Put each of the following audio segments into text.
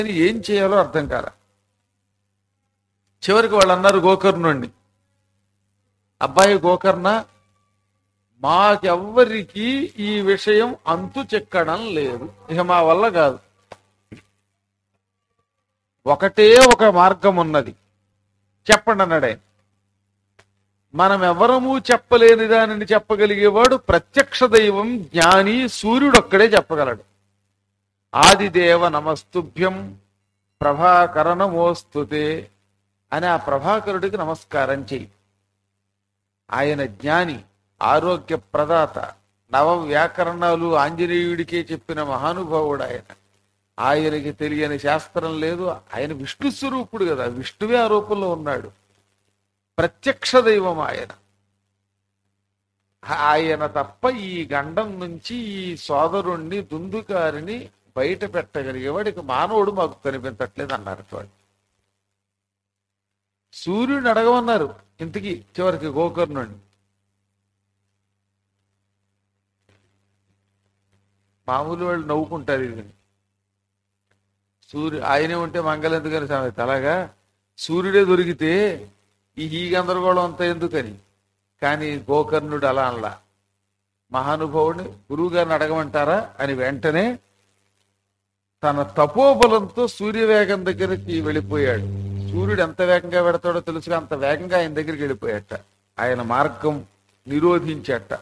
కానీ ఏం చేయాలో అర్థం కాల చివరికి వాళ్ళు అన్నారు గోకర్ణుండి అబ్బాయి గోకర్ణ మాకెవ్వరికి ఈ విషయం అంతు చెక్కడం లేదు ఇక మా వల్ల కాదు ఒకటే ఒక మార్గం ఉన్నది చెప్పండి అన్నాడు ఆయన మనం ఎవరము చెప్పలేని దానిని చెప్పగలిగేవాడు ప్రత్యక్ష దైవం జ్ఞాని సూర్యుడొక్కడే చెప్పగలడు ఆదిదేవ నమస్తుభ్యం ప్రభాకరణమోస్తుతే అని ఆ ప్రభాకరుడికి నమస్కారం చెయ్యి ఆయన జ్ఞాని ఆరోగ్య ప్రదాత నవ వ్యాకరణాలు ఆంజనేయుడికే చెప్పిన మహానుభావుడు ఆయన ఆయనకి తెలియని శాస్త్రం లేదు ఆయన విష్ణు స్వరూపుడు కదా విష్ణువే ఆ రూపంలో ఉన్నాడు ప్రత్యక్ష దైవం ఆయన ఆయన తప్ప ఈ గండం నుంచి ఈ సోదరుణ్ణి దుందుకారిని బయట పెట్టగలిగేవాడికి మానవుడు మాకు కనిపించట్లేదు అన్నారు వాడు సూర్యుడిని అడగమన్నారు ఇంతకీ చివరికి గోకర్ణుడిని మామూలు వాళ్ళు నవ్వుకుంటారు ఇది సూర్యు ఆయనే ఉంటే మంగళ ఎందుకని సామెత అలాగా సూర్యుడే దొరికితే ఈ ఈ గందరగోళం అంతా ఎందుకని కానీ గోకర్ణుడు అలా అనలా మహానుభావుడిని గురువు గారిని అడగమంటారా అని వెంటనే తన తపోబలంతో సూర్యవేగం దగ్గరికి వెళ్ళిపోయాడు సూర్యుడు ఎంత వేగంగా పెడతాడో తెలుసుగా అంత వేగంగా ఆయన దగ్గరికి వెళ్ళిపోయాట ఆయన మార్గం నిరోధించట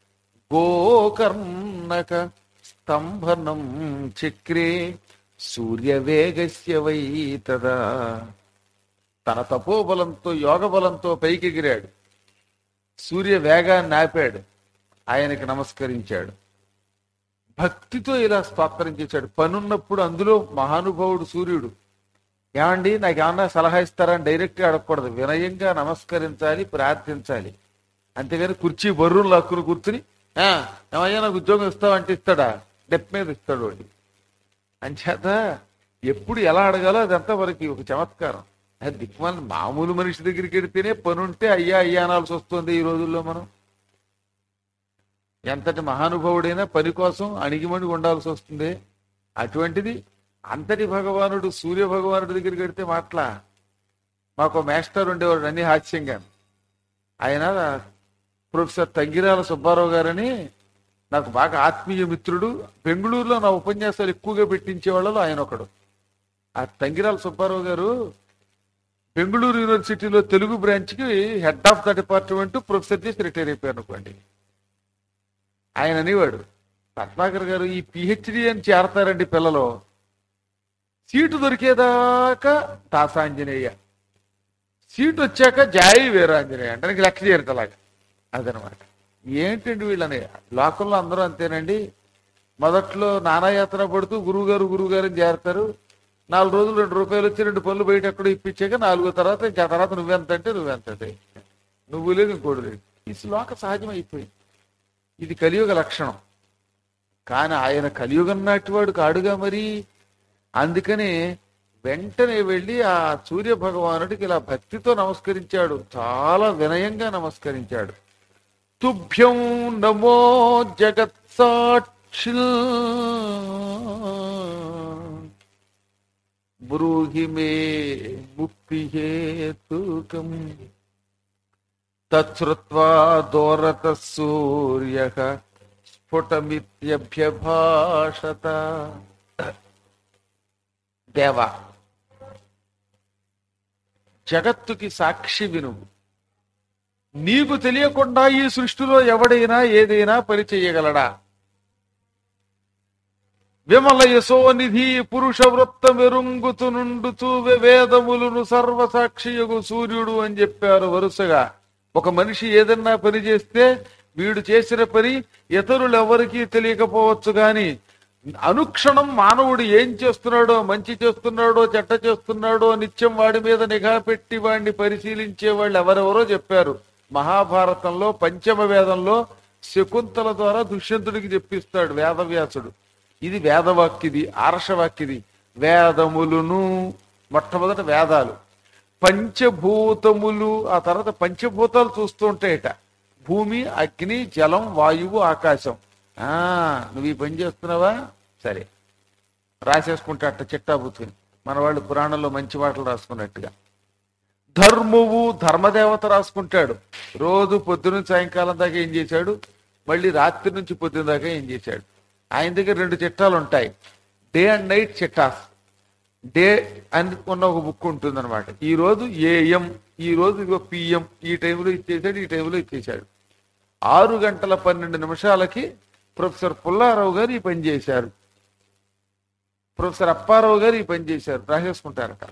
గోకర్ణక స్తంభనం చక్రే సూర్యవేగస్య వై తదా తన తపోబలంతో యోగ బలంతో పైకి ఎగిరాడు సూర్య వేగాన్ని ఆపాడు ఆయనకి నమస్కరించాడు భక్తితో ఇలా స్తోత్రం చేశాడు పనున్నప్పుడు అందులో మహానుభావుడు సూర్యుడు ఏమండి నాకు ఏమన్నా సలహా ఇస్తారని డైరెక్ట్ గా అడగకూడదు వినయంగా నమస్కరించాలి ప్రార్థించాలి అంతేగాని కుర్చీ బర్రులు లాక్కుని కూర్చుని "ఆ, ఏమయ్యా నాకు ఉద్యోగం ఇస్తావంటే ఇస్తాడా డెప్ మీద ఇస్తాడు వాడి అంచేత ఎప్పుడు ఎలా అడగాలో అదంతా మనకి ఒక చమత్కారం అది దిక్మాల మామూలు మనిషి దగ్గరికి వెడితేనే పని ఉంటే అయ్యా అయ్యా అనాల్సి వస్తుంది ఈ రోజుల్లో మనం ఎంతటి మహానుభావుడైనా పని కోసం అణిగిమణిగి ఉండాల్సి వస్తుంది అటువంటిది అంతటి భగవానుడు సూర్య భగవానుడి దగ్గరికి వెడితే మాట్లా మాకు మాస్టర్ ఉండేవాడు అన్ని హాస్యంగా ఆయన ప్రొఫెసర్ తంగిరాల సుబ్బారావు గారని నాకు బాగా ఆత్మీయ మిత్రుడు బెంగళూరులో నా ఉపన్యాసాలు ఎక్కువగా పెట్టించే వాళ్ళలో ఆయన ఒకడు ఆ తంగిరాల సుబ్బారావు గారు బెంగళూరు యూనివర్సిటీలో తెలుగు బ్రాంచ్ కి head of the department professor చేసి రిటైర్ అయిపోయారు అనుకోండి ఆయన అనేవాడు పద్మాకర్ గారు ఈ పిహెచ్డి అని చేరతారండి పిల్లలు సీటు దొరికేదాకా దాసాంజనేయ సీట్ వచ్చాక జాయి వీరాంజనేయ అంటే నీకు లెక్క చేరుతలాగా అదనమాట ఏంటండి వీళ్ళని లోకంలో అందరూ అంతేనండి మొదట్లో నానాయాత్ర పడుతూ గురువు గారు గురువు గారు అని చేరతారు నాలుగు రోజులు రెండు రూపాయలు వచ్చి రెండు పనులు బయట ఎక్కడో ఇప్పించాక నాలుగో తర్వాత ఇంకా ఆ తర్వాత నువ్వెంత అంటే నువ్వెంత అంటే నువ్వు లేదు ఇంకోటి లేదు ఈ శ్లోక సహజం అయిపోయింది ఇది కలియుగ లక్షణం కానీ ఆయన కలియుగం నాటివాడు కాడుగా మరి అందుకనే వెంటనే వెళ్ళి ఆ సూర్య భగవానుడికి ఇలా భక్తితో నమస్కరించాడు చాలా వినయంగా నమస్కరించాడు తుభ్యం నమో జగత్సాక్షి బ్రూహి మే ముక్తి హేతుకం తచ్చుత్వా దోరత సూర్య స్ఫుటమిత్యభ్యభాషత దేవా జగత్తుకి సాక్షి వినువు నీకు తెలియకుండా ఈ సృష్టిలో ఎవడైనా ఏదైనా పని చేయగలడా విమల యశోనిధి పురుష వృత్త మెరుంగుతు నుండుతూ వేదములను సర్వసాక్షియగు సూర్యుడు అని చెప్పారు వరుసగా ఒక మనిషి ఏదన్నా పని చేస్తే వీడు చేసిన పని ఇతరులు ఎవరికీ తెలియకపోవచ్చు గాని అనుక్షణం మానవుడు ఏం చేస్తున్నాడో మంచి చేస్తున్నాడో చెడ్డ చేస్తున్నాడో నిత్యం వాడి మీద నిఘా పెట్టి వాడిని పరిశీలించే వాళ్ళు ఎవరెవరో చెప్పారు మహాభారతంలో పంచమ వేదంలో శకుంతల ద్వారా దుష్యంతుడికి చెప్పిస్తాడు వేదవ్యాసుడు ఇది వేదవాక్యది ఆర్షవాక్యది వేదములును మొట్టమొదట వేదాలు పంచభూతములు ఆ తర్వాత పంచభూతాలు చూస్తూ ఉంటాయట భూమి అగ్ని జలం వాయువు ఆకాశం ఆ నువ్వు ఈ పని చేస్తున్నావా సరే రాసేసుకుంటా అట్ట చిట్టా బుత్తుని మన వాళ్ళు పురాణంలో మంచి మాటలు రాసుకున్నట్టుగా ధర్మువు ధర్మదేవత రాసుకుంటాడు రోజు పొద్దున సాయంకాలం దాకా ఏం చేశాడు మళ్ళీ రాత్రి నుంచి పొద్దున దాకా ఏం చేశాడు ఆయన దగ్గర రెండు చిట్టాలు ఉంటాయి డే అండ్ నైట్ చిట్టాస్ డే అని ఉన్న ఒక బుక్ ఉంటుంది అనమాట ఈ రోజు ఏఎం ఈ రోజు ఇదిగో పిఎం ఈ టైంలో ఇచ్చేసాడు ఈ టైంలో ఇచ్చేసాడు ఆరు గంటల పన్నెండు నిమిషాలకి ప్రొఫెసర్ పుల్లారావు గారు ఈ పని చేశారు ప్రొఫెసర్ అప్పారావు గారు ఈ పని చేశారు రాసేసుకుంటారట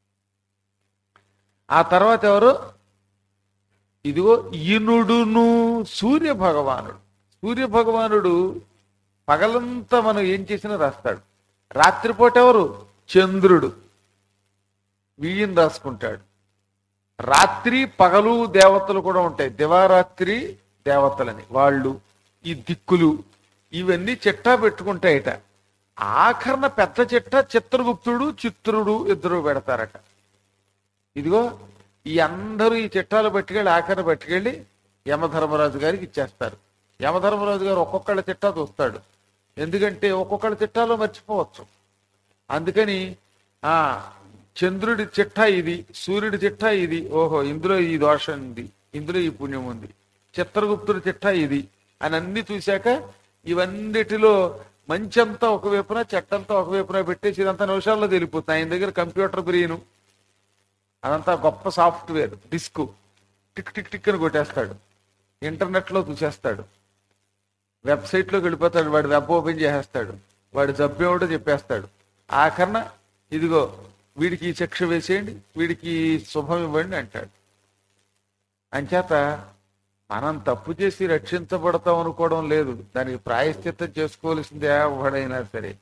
ఆ తర్వాత ఎవరు ఇదిగో ఇనుడును సూర్య భగవానుడు సూర్య భగవానుడు పగలంతా మనం ఏం చేసినా రాస్తాడు రాత్రిపూట ఎవరు చంద్రుడు వీయిని రాసుకుంటాడు రాత్రి పగలు దేవతలు కూడా ఉంటాయి దివారాత్రి దేవతలని వాళ్ళు ఈ దిక్కులు ఇవన్నీ చిట్టా పెట్టుకుంటాయట ఆఖరణ పెద్ద చిట్ట చిత్రగుప్తుడు చిత్రుడు ఇద్దరు పెడతారట ఇదిగో ఈ అందరూ ఈ చిట్టాలు పట్టుకెళ్ళి ఆఖరణ పట్టుకెళ్ళి యమధర్మరాజు గారికి ఇచ్చేస్తారు యమధర్మరాజు గారు ఒక్కొక్కళ్ళ చిట్టా చూస్తాడు ఎందుకంటే ఒక్కొక్కళ్ళ చిట్టాలో మర్చిపోవచ్చు అందుకని ఆ చంద్రుడి చిట్టా ఇది సూర్యుడి చిట్టా ఇది ఓహో ఇందులో ఈ దోషం ఉంది ఇందులో ఈ పుణ్యం ఉంది చిత్రగుప్తుడి చిట్టా ఇది అని అన్ని చూశాక ఇవన్నిటిలో మంచంతా ఒకవైపున చెట్టంతా ఒకవైపున పెట్టేసి ఇదంతా నిమిషాల్లో తెలిపోతుంది ఆయన దగ్గర కంప్యూటర్ బ్రెయిన్ అదంతా గొప్ప software disk tick tick tick అని కొట్టేస్తాడు ఇంటర్నెట్ లో చూసేస్తాడు వెబ్సైట్ లోకి వెళ్ళిపోతాడు వాడు వెబ్ ఓపెన్ చేసేస్తాడు వాడు జబ్బు ఏమిటో చెప్పేస్తాడు ఆఖరణ ఇదిగో వీడికి ఈ శిక్ష వేసేయండి వీడికి ఈ శుభం ఇవ్వండి అంటాడు అంచేత మనం తప్పు చేసి రక్షించబడతాం అనుకోవడం లేదు దానికి ప్రాయశ్చిత్తం చేసుకోవాల్సిందే ఎవడైనా సరే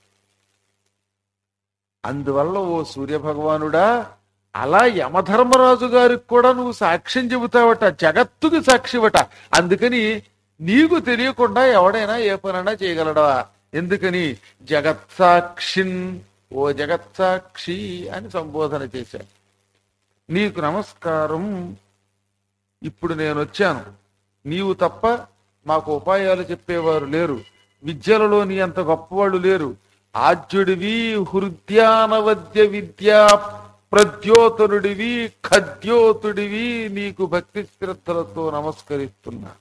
అందువల్ల ఓ సూర్య భగవానుడా అలా యమధర్మరాజు గారికి కూడా నువ్వు సాక్ష్యం చెబుతావట జగత్తుకి సాక్షివట అందుకని నీకు తెలియకుండా ఎవడైనా ఏ పనైనా చేయగలడా ఎందుకని జగత్సాక్షిన్ ఓ జగత్సాక్షి అని సంబోధన చేశాడు నీకు నమస్కారం ఇప్పుడు నేను వచ్చాను నీవు తప్ప మాకు ఉపాయాలు చెప్పేవారు లేరు విద్యలలో నీ అంత గొప్పవాళ్ళు లేరు ఆద్యుడివి హృద్యానవద్య విద్యా ప్రద్యోతనుడివి ఖద్యోతుడివి నీకు భక్తి శ్రద్ధలతో నమస్కరిస్తున్నా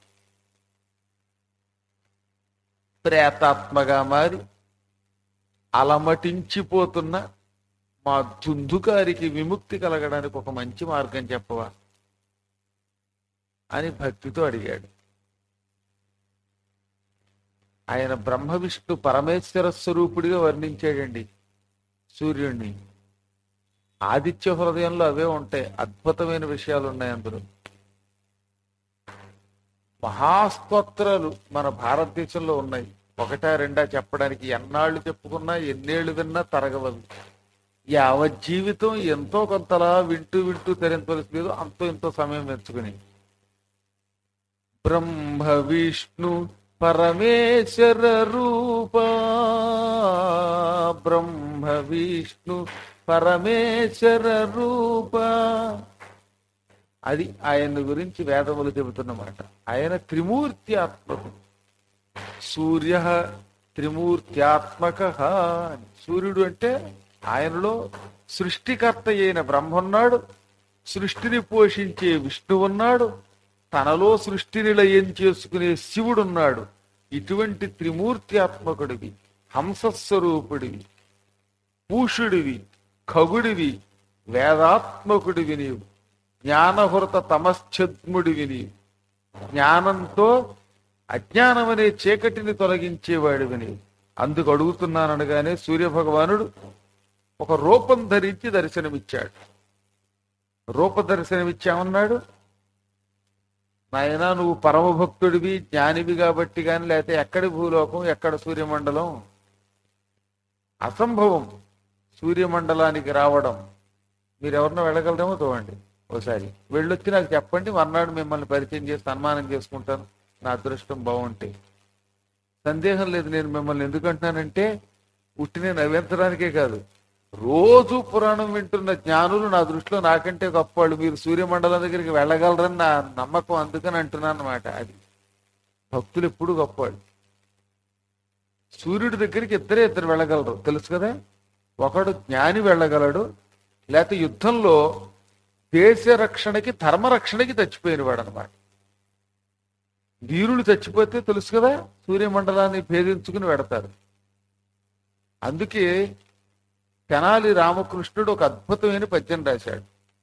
ప్రేతాత్మగా మారి అలమటించిపోతున్న మా దుందుకారికి విముక్తి కలగడానికి ఒక మంచి మార్గం చెప్పవా అని భక్తితో అడిగాడు ఆయన బ్రహ్మ విష్ణు పరమేశ్వర స్వరూపుడిగా వర్ణించాడండి సూర్యుడిని ఆదిత్య హృదయంలో అవే ఉంటాయి అద్భుతమైన విషయాలు ఉన్నాయి అందులో మహాస్తోత్రాలు మన భారతదేశంలో ఉన్నాయి ఒకటా రెండా చెప్పడానికి ఎన్నాళ్ళు చెప్పుకున్నా ఎన్నేళ్ళు విన్నా తరగవదు యావత్ జీవితం ఎంతో కొంతలా వింటూ వింటూ తెరించవలసి లేదు అంతో ఎంతో సమయం వెంచుకుని బ్రహ్మ విష్ణు పరమేశ్వర రూప బ్రహ్మ విష్ణు పరమేశ్వర రూప అది ఆయన గురించి వేదములు చెబుతున్నమాట ఆయన త్రిమూర్తి ఆత్మకు సూర్య త్రిమూర్త్యాత్మక సూర్యుడు అంటే ఆయనలో సృష్టికర్త అయిన బ్రహ్మ ఉన్నాడు సృష్టిని పోషించే విష్ణు ఉన్నాడు తనలో సృష్టిని లయం చేసుకునే శివుడున్నాడు ఇటువంటి త్రిమూర్త్యాత్మకుడివి హంసస్వరూపుడివి పూషుడివి ఖగుడివి వేదాత్మకుడివి నీవు జ్ఞానహృత తమశ్చద్ముడివి నీవు జ్ఞానంతో అజ్ఞానం అనే చీకటిని తొలగించేవాడివి నీవు అందుకు అడుగుతున్నాననగానే సూర్యభగవానుడు ఒక రూపం ధరించి దర్శనమిచ్చాడు రూప దర్శనమిచ్చామన్నాడు నాయనా నువ్వు పరమభక్తుడివి జ్ఞానివి కాబట్టి కానీ లేకపోతే ఎక్కడి భూలోకం ఎక్కడ సూర్యమండలం అసంభవం సూర్యమండలానికి రావడం మీరు ఎవరినో వెళ్ళగలరేమో చూడండి ఒకసారి వెళ్ళొచ్చి నాకు చెప్పండి మర్నాడు మిమ్మల్ని పరిచయం చేసి సన్మానం చేసుకుంటాను నా అదృష్టం బాగుంటే సందేహం లేదు నేను మిమ్మల్ని ఎందుకు అంటున్నానంటే ఉట్టినే నవ్వించడానికే కాదు రోజు పురాణం వింటున్న జ్ఞానులు నా దృష్టిలో నాకంటే గొప్పవాళ్ళు మీరు సూర్యమండలం దగ్గరికి వెళ్ళగలరని నా నమ్మకం అందుకని అంటున్నాను అనమాట అది భక్తులు ఎప్పుడు గొప్పవాళ్ళు సూర్యుడి దగ్గరికి ఇద్దరే ఇద్దరు వెళ్ళగలరు తెలుసు కదా ఒకడు జ్ఞాని వెళ్ళగలడు లేకపోతే యుద్ధంలో దేశ రక్షణకి ధర్మ రక్షణకి చచ్చిపోయిన వాడు అనమాట వీరులు చచ్చిపోతే తెలుసు కదా సూర్యమండలాన్ని భేదించుకుని వెడతారు అందుకే తెనాలి రామకృష్ణుడు ఒక అద్భుతమైన పద్యం రాశాడు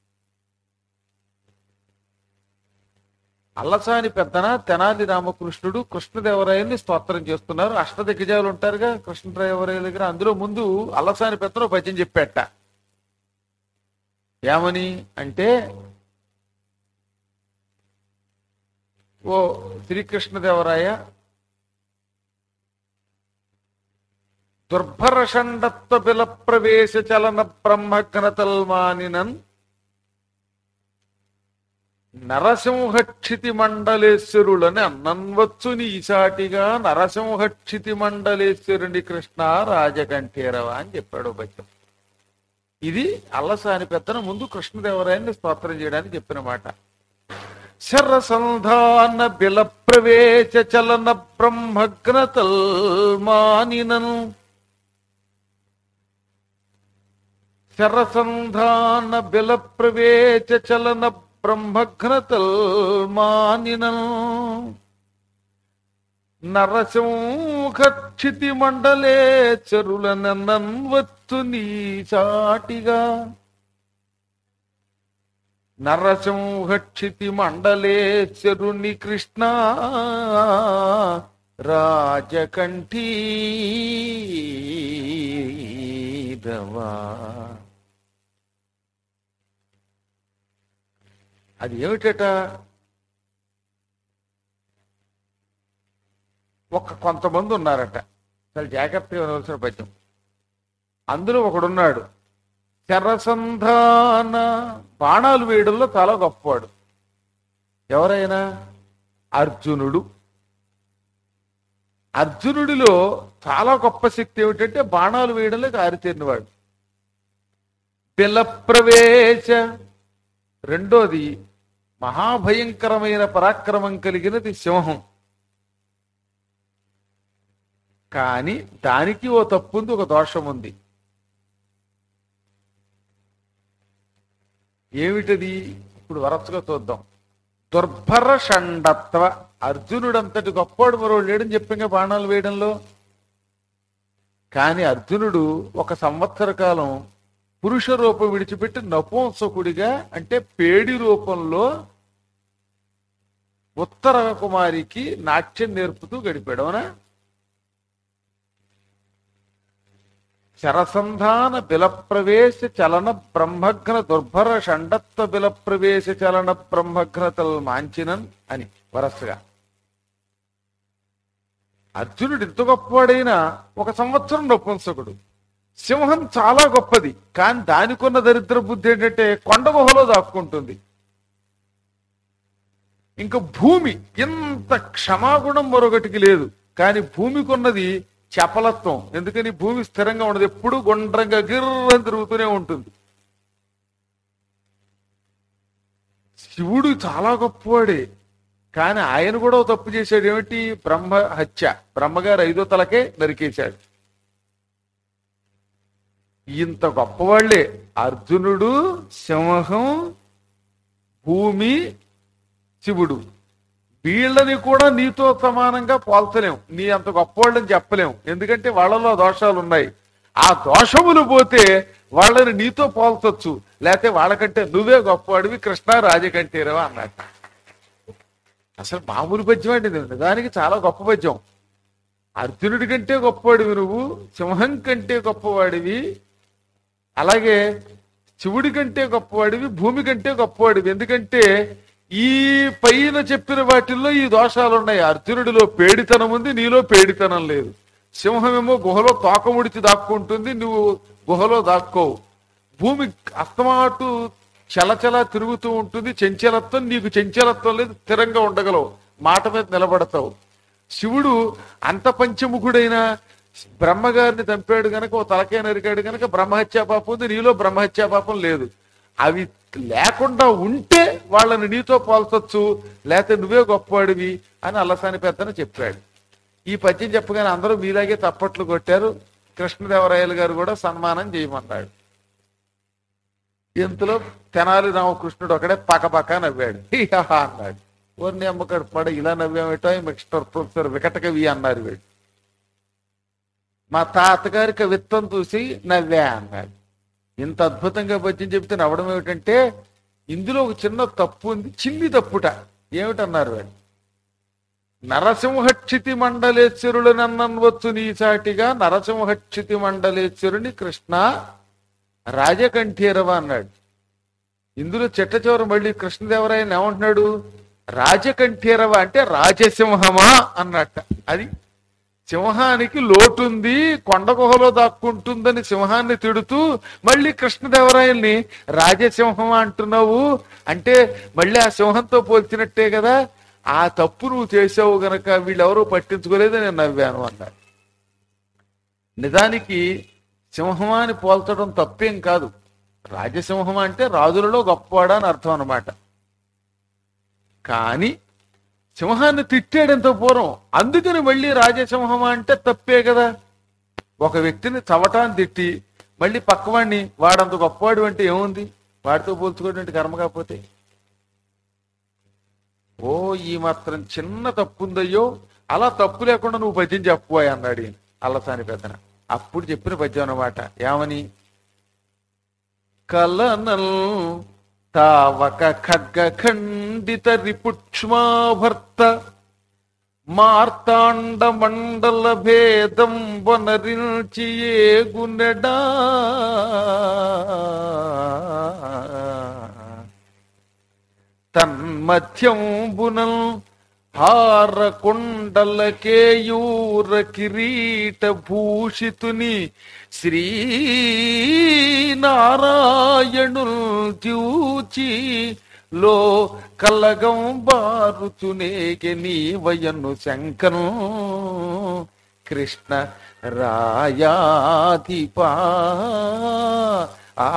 అల్లసాని పెద్దన తెనాలి రామకృష్ణుడు కృష్ణదేవరాయల్ని స్తోత్రం చేస్తున్నారు అష్టదిగ్గజాలు ఉంటారుగా కృష్ణదేవరాయల దగ్గర అందులో ముందు అల్లసాని పెద్దన పద్యం చెప్పాట ఏమని అంటే ఓ శ్రీకృష్ణదేవరాయ దుర్భరషండత్వ బిల ప్రవేశ చలన బ్రహ్మఘ్నతల్మానినన్ నరసింహక్షితి మండలేశ్వరులని అన్నన్వచ్చు ఈసాటిగా నరసింహక్షితి మండలేశ్వరుని కృష్ణ రాజకంఠీరవ అని చెప్పాడు బచ్చం ఇది అల్లసాని పెద్దన ముందు కృష్ణదేవరాయన్ని స్తోత్రం చేయడానికి చెప్పిన మాట శరసంధాన బిల ప్రవేశ చలన బ్రహ్మగ్నతల్మానినను శరసంధాన బిల ప్రవేశ చలన బ్రహ్మఘ్నతల్మానినను నరసింహక్షితి మండలే చెరులనన్వత్తు నీ చాటిగా నరసింహక్షితి మండలే చెరుని కృష్ణ రాజకంఠీ రవా అది ఏమిటట ఒక కొంతమంది ఉన్నారట చాలా జాగ్రత్తగా వినవలసిన పద్యం అందులో ఒకడున్నాడు శరసంధాన బాణాలు వేయడంలో చాలా గొప్పవాడు ఎవరైనా అర్జునుడు అర్జునుడిలో చాలా గొప్ప శక్తి ఏమిటంటే బాణాలు వేయడంలో ఆరితేరినవాడు పిల్ల ప్రవేశ రెండోది మహాభయంకరమైన పరాక్రమం కలిగినది సింహం కానీ దానికి ఓ తప్పు ఉంది ఒక దోషం ఉంది ఏమిటది ఇప్పుడు వరసగా చూద్దాం దుర్భర షండత్వ అర్జునుడంతటి గొప్పవాడు మరో లేడని చెప్పాక బాణాలు వేయడంలో కానీ అర్జునుడు ఒక సంవత్సర కాలం పురుష రూపం విడిచిపెట్టి నపుంసకుడిగా అంటే పేడి రూపంలో ఉత్తర కుమారికి నాట్యం నేర్పుతూ గడిపాడు అవునా శరసంధాన బిలప్రవేశ చలన బ్రహ్మఘ్న దుర్భర షండత్వ బిలప్రవేశ చలన బ్రహ్మఘ్నతల్ మాంచినన్ అని వరసగా అర్జునుడు ఇంత గొప్పవాడైనా ఒక సంవత్సరం నపుంసకుడు సింహం చాలా గొప్పది కానీ దానికున్న దరిద్ర బుద్ధి ఏంటంటే కొండ గుహలో దాక్కుంటుంది ఇంకా భూమి ఇంత క్షమాగుణం మరొకటికి లేదు కానీ భూమికి ఉన్నది చపలత్వం ఎందుకని భూమి స్థిరంగా ఉండదు ఎప్పుడు గుండ్రంగా గిర్రం తిరుగుతూనే ఉంటుంది శివుడు చాలా గొప్పవాడే కానీ ఆయన కూడా ఓ తప్పు చేశాడు ఏమిటి బ్రహ్మ హత్య బ్రహ్మగారు ఐదో తలకే నరికేశాడు ఇంత గొప్పవాళ్లే అర్జునుడు సింహం భూమి శివుడు వీళ్ళని కూడా నీతో సమానంగా పోల్చలేం నీ అంత గొప్పవాళ్ళని చెప్పలేం ఎందుకంటే వాళ్ళలో దోషాలు ఉన్నాయి ఆ దోషములు పోతే వాళ్ళని నీతో పోల్చొచ్చు లేకపోతే వాళ్ళకంటే నువ్వే గొప్పవాడివి కృష్ణ రాజకంఠీరవ అన్నట్టు అసలు మామూలు పద్యం అండి ఇది. నిజానికి చాలా గొప్ప పద్యం అర్జునుడి కంటే గొప్పవాడివి నువ్వు సింహం కంటే గొప్పవాడివి అలాగే శివుడి కంటే గొప్పవాడివి భూమి కంటే గొప్పవాడివి ఎందుకంటే ఈ పైన చెప్పిన వాటిల్లో ఈ దోషాలు ఉన్నాయి అర్జునుడిలో పేడితనం ఉంది నీలో పేడితనం లేదు సింహమేమో గుహలో తోక ముడిచి దాక్కుంటుంది నువ్వు గుహలో దాక్కోవు భూమి అస్తమాటు చలచల తిరుగుతూ ఉంటుంది చెంచలత్వం నీకు చెంచలత్వం లేదు స్థిరంగా ఉండగలవు మాట మీద నిలబడతావు శివుడు అంత పంచముఖుడైన బ్రహ్మగారిని చంపాడు గనక ఓ తలకే నరికాడు గనక బ్రహ్మహత్యా పాపం ఉంది నీలో బ్రహ్మహత్యా పాపం లేదు అవి లేకుండా ఉంటే వాళ్ళని నీతో పోల్చొచ్చు లేకపోతే నువ్వే గొప్పవాడివి అని అల్లసాని పెద్దన చెప్పాడు ఈ పద్యం చెప్పగానే అందరూ మీలాగే తప్పట్లు కొట్టారు కృష్ణదేవరాయలు గారు కూడా సన్మానం చేయమన్నాడు ఇంతలో తెనాలి రామకృష్ణుడు ఒకడే పక్కపక్క నవ్వాడు హిహా అన్నాడు ఓర్ని అమ్మకాడు పడ ఇలా నవ్వామేటో మిస్టర్ ప్రొఫెసర్ వికటకవి అన్నారు వీడు మా తాతగారి కవిత్వం చూసి నవ్వా అన్నాడు ఇంత అద్భుతంగా పద్యం చెప్తే నవ్వడం ఏమిటంటే ఇందులో ఒక చిన్న తప్పు ఉంది చిన్ని తప్పుట ఏమిటన్నారు వాడు నరసింహక్షితి మండలేశ్వరుడు నన్నన్వచ్చు నీసాటిగా నరసింహక్షితి మండలేశ్వరుని కృష్ణ రాజకంఠీరవ అన్నాడు ఇందులో చెట్ట చివర మళ్ళీ కృష్ణదేవరాయలు ఏమంటున్నాడు రాజకంఠీరవ అంటే రాజసింహమా అన్నట్ట అది సింహానికి లోటుంది కొండ గుహలో దాక్కుంటుందని సింహాన్ని తిడుతూ మళ్ళీ కృష్ణదేవరాయల్ని రాజసింహం అంటున్నావు అంటే మళ్ళీ ఆ సింహంతో పోల్చినట్టే కదా ఆ తప్పు నువ్వు చేసావు గనక వీళ్ళెవరూ పట్టించుకోలేదు నేను నవ్వాను అన్నాడు నిజానికి సింహమాని పోల్చడం తప్పేం కాదు రాజసింహం అంటే రాజులలో గొప్పవాడా అని అర్థం అన్నమాట కానీ సింహాన్ని తిట్టాడంత పూర్వం అందుకని మళ్ళీ రాజసింహం అంటే తప్పే కదా ఒక వ్యక్తిని చవటాన్ని తిట్టి మళ్ళీ పక్కవాడిని వాడంత గొప్పవాడు అంటే ఏముంది వాడితో పోల్చుకోవడం కర్మ కాకపోతే ఓ ఈ మాత్రం చిన్న తప్పు ఉందయ్యో అలా తప్పు లేకుండా నువ్వు పద్యం చెప్పబోయ్ అన్నాడు ఈయన అల్లసాని పెద్దన అప్పుడు చెప్పిన పద్యం అన్నమాట ఏమని కలనల్ తావక ఖడ్గ ఖండిత రిపుక్ష్మాభర్త మార్తాండ మండల భేదం వనరించి ఏగునడా తన్మధ్యంబునల్ హార కుండల కేయూర కిరీట భూషితుని శ్రీనారాయణుల్ చూచి లో కలగం బారుచునేకె నీవయను శంకను కృష్ణ రాయాధిపా ఆ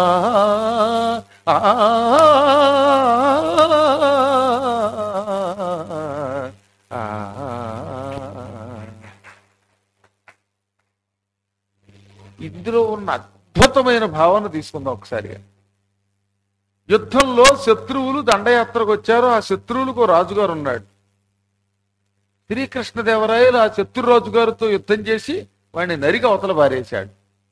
ఆ ఇందులో ఉన్న అద్భుతమైన భావన తీసుకుందాం ఒకసారిగా యుద్ధంలో శత్రువులు దండయాత్రకు వచ్చారు ఆ శత్రువులకు ఓ రాజుగారు ఉన్నాడు శ్రీకృష్ణదేవరాయలు ఆ శత్రు రాజుగారితో యుద్ధం చేసి వాడిని నరిగి అవతల పారేశాడు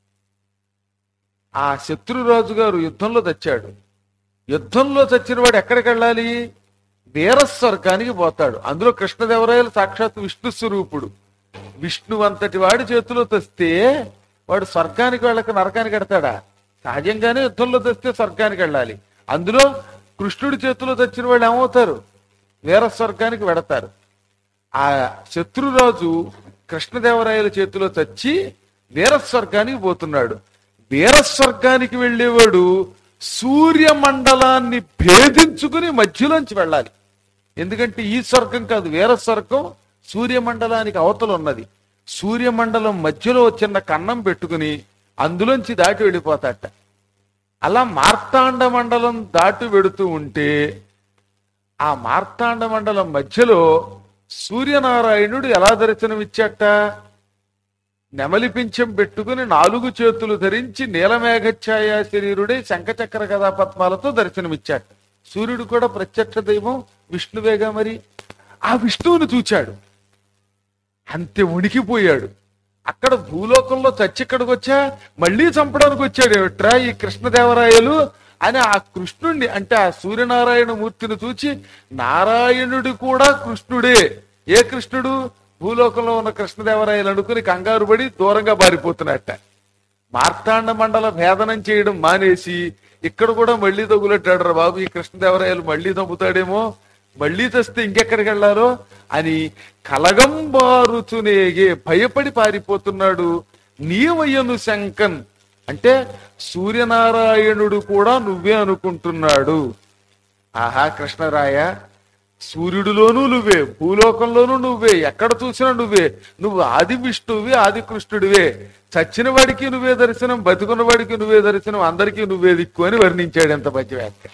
ఆ శత్రురాజు గారు యుద్ధంలో తెచ్చాడు యుద్ధంలో చచ్చిన వాడు ఎక్కడికి వెళ్ళాలి వీరస్వర్గానికి పోతాడు అందులో కృష్ణదేవరాయలు సాక్షాత్ విష్ణు స్వరూపుడు విష్ణు అంతటి వాడి చేతిలో తెస్తే వాడు స్వర్గానికి వెళ్ళక నరకానికి వెడతాడా సహజంగానే యుద్ధంలో తెస్తే స్వర్గానికి వెళ్ళాలి అందులో కృష్ణుడి చేతిలో తెచ్చిన వాళ్ళు ఏమవుతారు వీరస్వర్గానికి వెడతారు ఆ శత్రురాజు కృష్ణదేవరాయల చేతిలో చచ్చి వీరస్వర్గానికి పోతున్నాడు వీరస్వర్గానికి వెళ్ళేవాడు సూర్యమండలాన్ని భేదించుకుని మధ్యలోంచి వెళ్ళాలి ఎందుకంటే ఈ స్వర్గం కాదు వీర స్వర్గం సూర్యమండలానికి అవతల ఉన్నది సూర్యమండలం మధ్యలో చిన్న కన్నం పెట్టుకుని అందులోంచి దాటి వెళ్ళిపోతాట అలా మార్తాండ మండలం దాటి వెడుతూ ఉంటే ఆ మార్తాండ మండలం మధ్యలో సూర్యనారాయణుడు ఎలా దర్శనమిచ్చాట నెమలి పింఛం పెట్టుకుని నాలుగు చేతులు ధరించి నీలమేఘఛాయ శరీరుడే శంఖచక్ర కథా పద్మాలతో దర్శనమిచ్చాడు సూర్యుడు కూడా ప్రత్యక్ష దైవం విష్ణువేగా మరి ఆ విష్ణువుని చూచాడు అంతే ఉనికిపోయాడు అక్కడ భూలోకంలో చచ్చి ఇక్కడికి వచ్చా మళ్ళీ చంపడానికి వచ్చాడు ఏమిట్రా ఈ కృష్ణదేవరాయలు అని ఆ కృష్ణుణ్ణి అంటే ఆ సూర్యనారాయణ మూర్తిని చూచి నారాయణుడు కూడా కృష్ణుడే ఏ కృష్ణుడు భూలోకంలో ఉన్న కృష్ణదేవరాయలు అనుకుని కంగారు పడి దూరంగా పారిపోతున్నట్ట మార్తాండ మండల భేదనం చేయడం మానేసి ఇక్కడ కూడా మళ్ళీ తగులెట్టాడు రా బాబు ఈ కృష్ణదేవరాయలు మళ్ళీ తగ్గుతాడేమో మళ్ళీ తెస్తే ఇంకెక్కడికి వెళ్ళాలో అని కలగం బారుచునేగే భయపడి పారిపోతున్నాడు నీవయ్యను శంకన్ అంటే సూర్యనారాయణుడు కూడా నువ్వే అనుకుంటున్నాడు ఆహా కృష్ణరాయ సూర్యుడిలోనూ నువ్వే భూలోకంలోనూ నువ్వే ఎక్కడ చూసినా నువ్వే నువ్వు ఆది విష్ణువి ఆది కృష్ణుడివే చచ్చిన వాడికి నువ్వే దర్శనం బతుకున్న వాడికి నువ్వే దర్శనం అందరికీ నువ్వే దిక్కు అని వర్ణించాడు ఎంత మంచి వ్యాఖ్య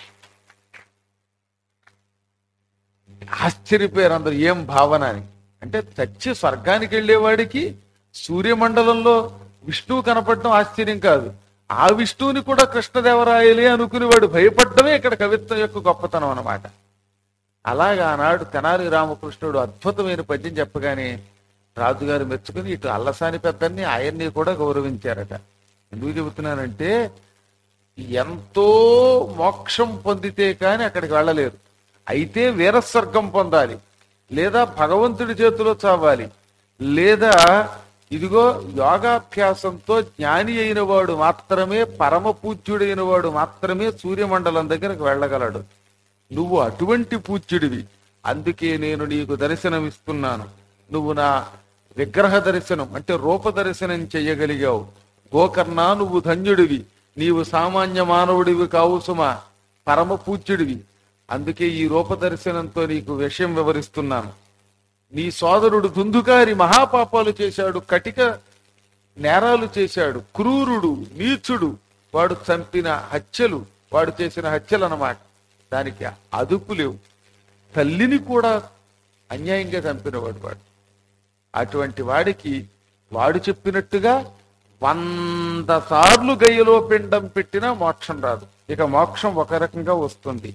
ఆశ్చర్యపోయారు అందరు ఏం భావన అని అంటే చచ్చి స్వర్గానికి వెళ్ళేవాడికి సూర్యమండలంలో విష్ణువు కనపడటం ఆశ్చర్యం కాదు ఆ విష్ణువుని కూడా కృష్ణదేవరాయలే అనుకునేవాడు భయపడటమే ఇక్కడ కవిత్వం యొక్క గొప్పతనం అన్నమాట అలాగా ఆనాడు తెనాలి రామకృష్ణుడు అద్భుతమైన పద్యం చెప్పగానే రాజుగారు మెచ్చుకుని ఇటు అల్లసాని పెద్దన్ని ఆయన్ని కూడా గౌరవించారట ఎందుకు చెబుతున్నానంటే ఎంతో మోక్షం పొందితే కాని అక్కడికి వెళ్ళలేరు అయితే వీరస్వర్గం పొందాలి లేదా భగవంతుడి చేతిలో చావాలి లేదా ఇదిగో యోగాభ్యాసంతో జ్ఞాని అయిన వాడు మాత్రమే పరమ పూజ్యుడైన వాడు మాత్రమే సూర్యమండలం దగ్గరకు వెళ్ళగలడు నువ్వు అటువంటి పూజ్యుడివి అందుకే నేను నీకు దర్శనం ఇస్తున్నాను నువ్వు నా విగ్రహ దర్శనం అంటే రూప దర్శనం చెయ్యగలిగావు గోకర్ణ నువ్వు ధన్యుడివి నీవు సామాన్య మానవుడివి కావు సుమా పరమ పూజ్యుడివి అందుకే ఈ రూప దర్శనంతో నీకు విషయం వివరిస్తున్నాను నీ సోదరుడు దుందుకారి మహాపాపాలు చేశాడు కటిక నేరాలు చేశాడు క్రూరుడు నీచుడు వాడు చంపిన హత్యలు వాడు చేసిన హత్యలు అన్నమాట దానికి అదుపు లేవు తల్లిని కూడా అన్యాయంగా చంపినవాడు వాడు అటువంటి వాడికి వాడు చెప్పినట్టుగా వంద సార్లు గయ్యలో పిండం పెట్టినా మోక్షం రాదు ఇక మోక్షం ఒక రకంగా వస్తుంది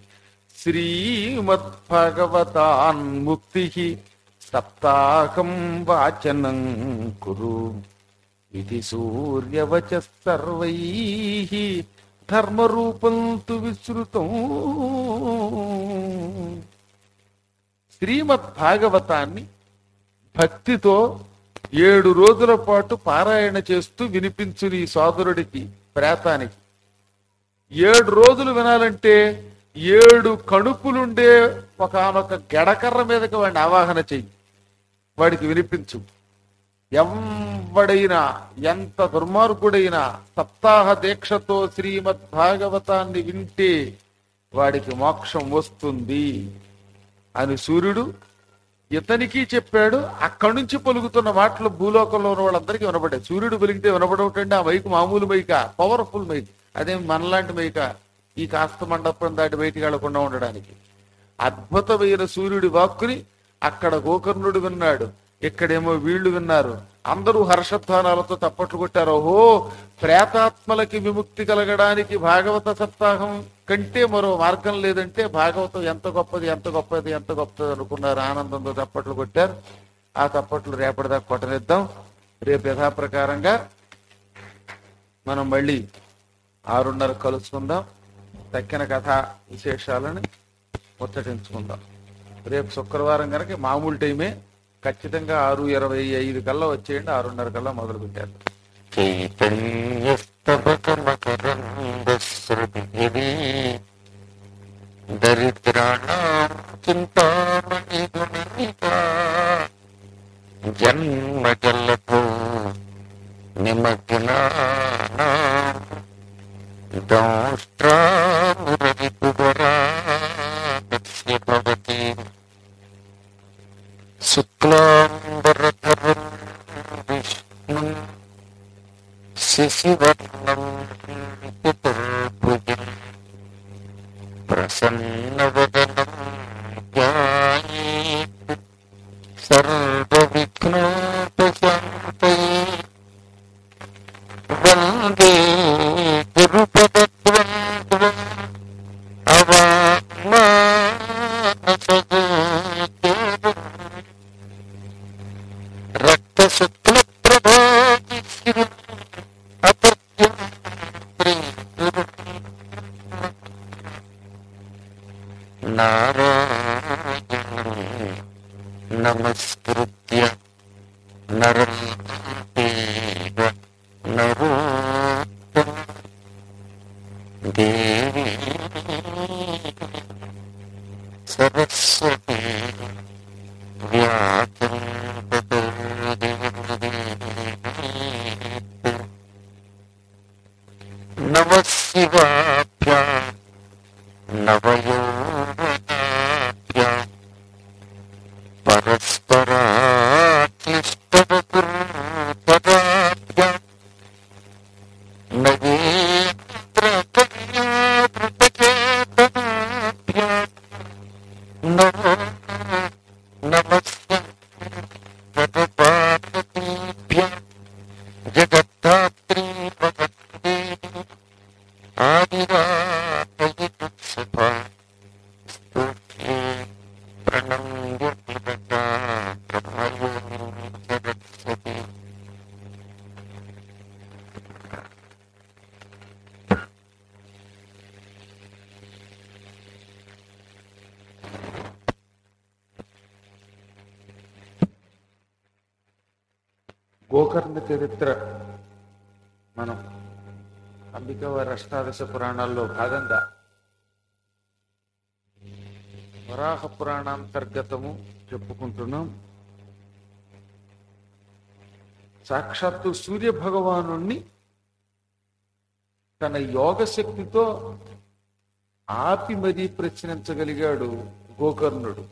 శ్రీమద్భగవతాన్ ముక్తి సప్తాహం వాచనం కురు ఇది సూర్యవచ సర్వై ధర్మరూపం తు విస్తృతం శ్రీమద్ భాగవతాన్ని భక్తితో ఏడు రోజుల పాటు పారాయణ చేస్తూ వినిపించు నీ సోదరుడికి ప్రేతానికి ఏడు రోజులు వినాలంటే ఏడు కణుపులుండే ఒకనొక గెడకర్ర మీదకి వాడిని ఆవాహన చెయ్యి వాడికి వినిపించు ఎవడైనా ఎంత దుర్మార్గుడైనా సప్తాహ దీక్షతో శ్రీమద్ భాగవతాన్ని వింటే వాడికి మోక్షం వస్తుంది అని సూర్యుడు ఇతనికి చెప్పాడు అక్కడి నుంచి పలుకుతున్న మాటలు భూలోకంలో ఉన్న వాళ్ళందరికీ వినపడ్డాయి సూర్యుడు పలికితే వినపడవుటండి ఆ మైకు మామూలు మైక పవర్ఫుల్ మైక్ అదే మనలాంటి మైక ఈ కాస్త మండపం దాటి బయటికి వెళ్లకుండా ఉండడానికి అద్భుతమైన సూర్యుడి వాక్కుని అక్కడ గోకర్ణుడు విన్నాడు ఇక్కడేమో వీళ్ళు విన్నారు అందరూ హర్షధ్వానాలతో తప్పట్లు కొట్టారు ఓహో ప్రేతాత్మలకి విముక్తి కలగడానికి భాగవత సప్తాహం కంటే మరో మార్గం లేదంటే భాగవతం ఎంత గొప్పది ఎంత గొప్పది ఎంత గొప్పది అనుకున్నారు ఆనందంతో తప్పట్లు కొట్టారు ఆ తప్పట్లు రేపటిదాకా కొట్టనిద్దాం రేపు యథాప్రకారంగా మనం మళ్ళీ ఆరున్నర కలుసుకుందాం తక్కిన కథ విశేషాలని ముచ్చటించుకుందాం రేపు శుక్రవారం కనుక మామూలు టైమే ఖచ్చితంగా ఆరు ఇరవై ఐదు కల్లా వచ్చేయండి ఆరున్నర కల్లా మొదలు పెట్టారు చైతన్యస్తవకమకరందశ్రుతిగిరి దరిద్రాణం చింతామణి గుణికా జన్మజల్లతో నిమగ్నానాం దౌష్ట్రామురరిపువరాగస్య భవతి శుక్లాంబరధరం విష్ణుం శశివర్ణం చతుర్భుజం ప్రసన్నవదనం ధ్యాయేత్ సర్వవిఘ్నోపశాంతయే వందే గురుపదద్వంద్వం అవామానసగోచరం రక్తశుక్లప్రభాతిశిరం అపత్యం త్రిపురం నారాయణం నమస్కృత్య నరం చైవ నరోత్తమం దేవీ సరస్వతి వ్యాసం తతో నమ శివాభ్యా నవయోగాభ్యా పరస్పరాక్లిష్టవపుర్పదాభ్యా నవేంద్రకన్యాభృతచేతనాభ్యా నమో నమస్తే జగత్తాత్మభ్య గోకర్ణ చరిత్ర మనం అంబిక వారి అష్టాదశ పురాణాల్లో భాగంగా వరాహ పురాణాంతర్గతము చెప్పుకుంటున్నాం సాక్షాత్తు సూర్య భగవాను తన యోగ శక్తితో ఆపి మరీ ప్రశ్నించగలిగాడు గోకర్ణుడు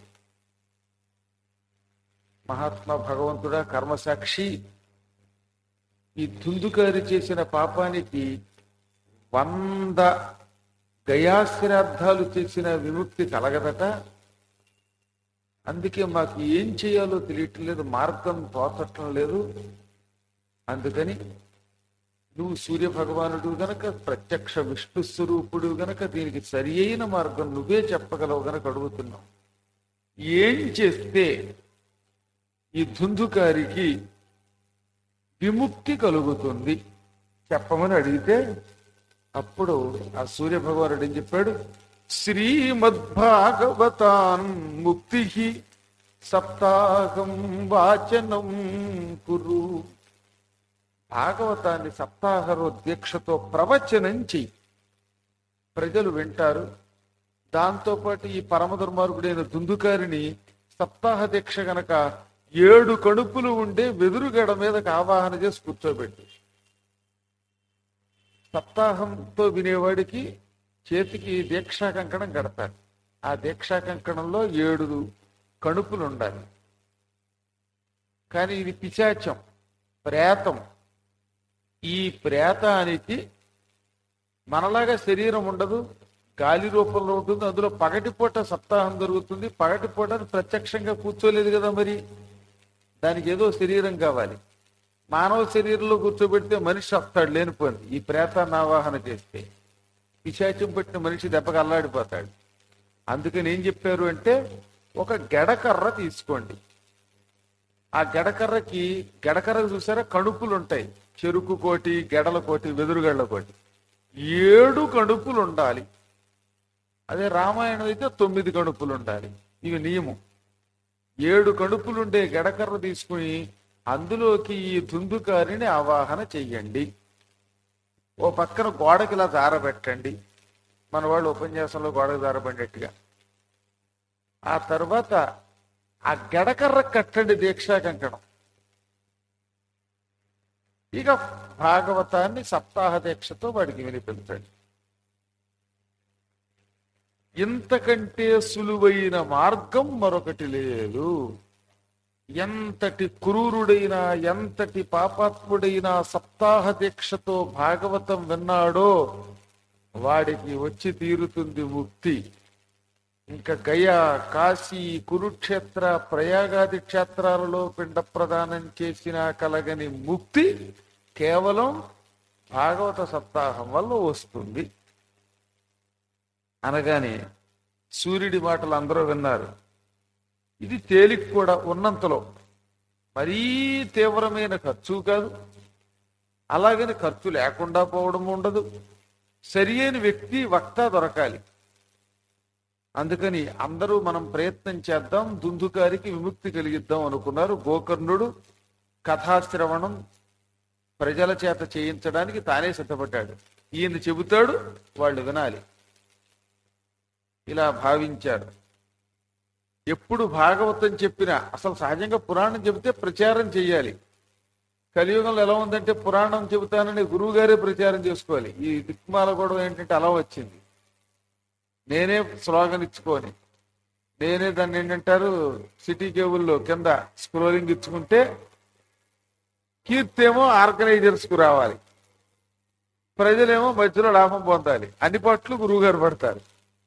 మహాత్మా భగవంతుడా కర్మసాక్షి ఈ దుందుకారి చేసిన పాపానికి వంద గయాశ్రాద్ధాలు చేసిన విముక్తి కలగదట అందుకే మాకు ఏం చేయాలో తెలియటం లేదు మార్గం తోచటం లేదు అందుకని నువ్వు సూర్య భగవానుడు గనక ప్రత్యక్ష విష్ణు స్వరూపుడు గనక దీనికి సరి అయిన మార్గం నువ్వే చెప్పగలవు గనక అడుగుతున్నావు ఏం చేస్తే ఈ ధుందుకారికి విముక్తి కలుగుతుంది చెప్పమని అడిగితే అప్పుడు ఆ సూర్య భగవానుడు ఏం చెప్పాడు శ్రీమద్భాగవతాన్ ముక్తి సప్తాహం వాచనం కురు భాగవతాన్ని సప్తాహరో దీక్షతో ప్రవచనం చెయ్యి ప్రజలు వింటారు దాంతోపాటు ఈ పరమ దుర్మార్గుడైన దుందుకారిని సప్తాహ దీక్ష గనక ఏడు కడుపులు ఉండే వెదురుగడ మీదకి ఆవాహన చేసి కూర్చోబెట్టి సప్తాహంతో వినేవాడికి చేతికి దీక్షా కంకణం కడతారు ఆ దీక్షా కంకణంలో ఏడు కణుపులు ఉండాలి కానీ ఇది పిశాచం ప్రేతం ఈ ప్రేతానికి మనలాగా శరీరం ఉండదు గాలి రూపంలో ఉంటుంది అందులో పగటిపూట సప్తాహం జరుగుతుంది పగటిపూట ప్రత్యక్షంగా కూర్చోలేదు కదా మరి దానికి ఏదో శరీరం కావాలి మానవ శరీరంలో కూర్చోబెడితే మనిషి వస్తాడు లేనిపోయింది ఈ ప్రేతాన్ని ఆవాహన చేస్తే పిశాచం పెట్టిన మనిషి దెబ్బకి అల్లాడిపోతాడు అందుకని ఏం చెప్పారు అంటే ఒక గెడకర్ర తీసుకోండి ఆ గెడకర్రకి గెడకర్ర చూసారా కణుపులు ఉంటాయి చెరుకు కోటి గెడల కోటి వెదురుగళ్ళ కోటి ఏడు కణుపులు ఉండాలి అదే రామాయణం అయితే తొమ్మిది కణుపులు ఉండాలి ఇవి నియమం ఏడు కడుపులుండే గడకర్ర తీసుకుని అందులోకి ఈ దుందుకారిని ఆవాహన చెయ్యండి ఓ పక్కన గోడకి ఇలా జారబెట్టండి మన వాళ్ళు ఉపన్యాసంలో గోడకి జారబడినట్టుగా ఆ తర్వాత ఆ గడకర్ర కట్టండి దీక్షా కంకణం ఇక భాగవతాన్ని సప్తాహ దీక్షతో వాడికి వినిపించండి ఇంతకంటే సులువైన మార్గం మరొకటి లేదు ఎంతటి క్రూరుడైనా ఎంతటి పాపాత్ముడైనా సప్తాహ దీక్షతో భాగవతం విన్నాడో వాడికి వచ్చి తీరుతుంది ముక్తి ఇంకా గయా కాశీ కురుక్షేత్ర ప్రయాగాది క్షేత్రాలలో పిండ ప్రదానం చేసిన కలగని ముక్తి కేవలం భాగవత సప్తాహం వల్ల వస్తుంది అనగానే సూర్యుడి మాటలు అందరూ విన్నారు ఇది తేలిక కూడా ఉన్నంతలో మరీ తీవ్రమైన ఖర్చు కాదు అలాగని ఖర్చు లేకుండా పోవడం ఉండదు సరి అయిన వ్యక్తి వక్త దొరకాలి అందుకని అందరూ మనం ప్రయత్నం చేద్దాం దుందుకారికి విముక్తి కలిగిద్దాం అనుకున్నారు గోకర్ణుడు కథాశ్రవణం ప్రజల చేత చేయించడానికి తానే సిద్ధపడ్డాడు ఈయన చెబుతాడు వాళ్ళు వినాలి ఇలా భావించారు ఎప్పుడు భాగవతం చెప్పినా అసలు సహజంగా పురాణం చెబితే ప్రచారం చేయాలి కలియుగంలో ఎలా ఉందంటే పురాణం చెబుతానని గురువు గారే ప్రచారం చేసుకోవాలి ఈ దిక్మాల గొడవ ఏంటంటే అలా వచ్చింది నేనే స్లోగన్ ఇచ్చుకొని నేనే దాన్ని ఏంటంటారు సిటీ కేబుల్లో కింద స్క్రోలింగ్ ఇచ్చుకుంటే కీర్తేమో ఆర్గనైజర్స్ కు రావాలి ప్రజలేమో మధ్యలో లాభం పొందాలి అన్ని పట్లు గురువు గారు పడతారు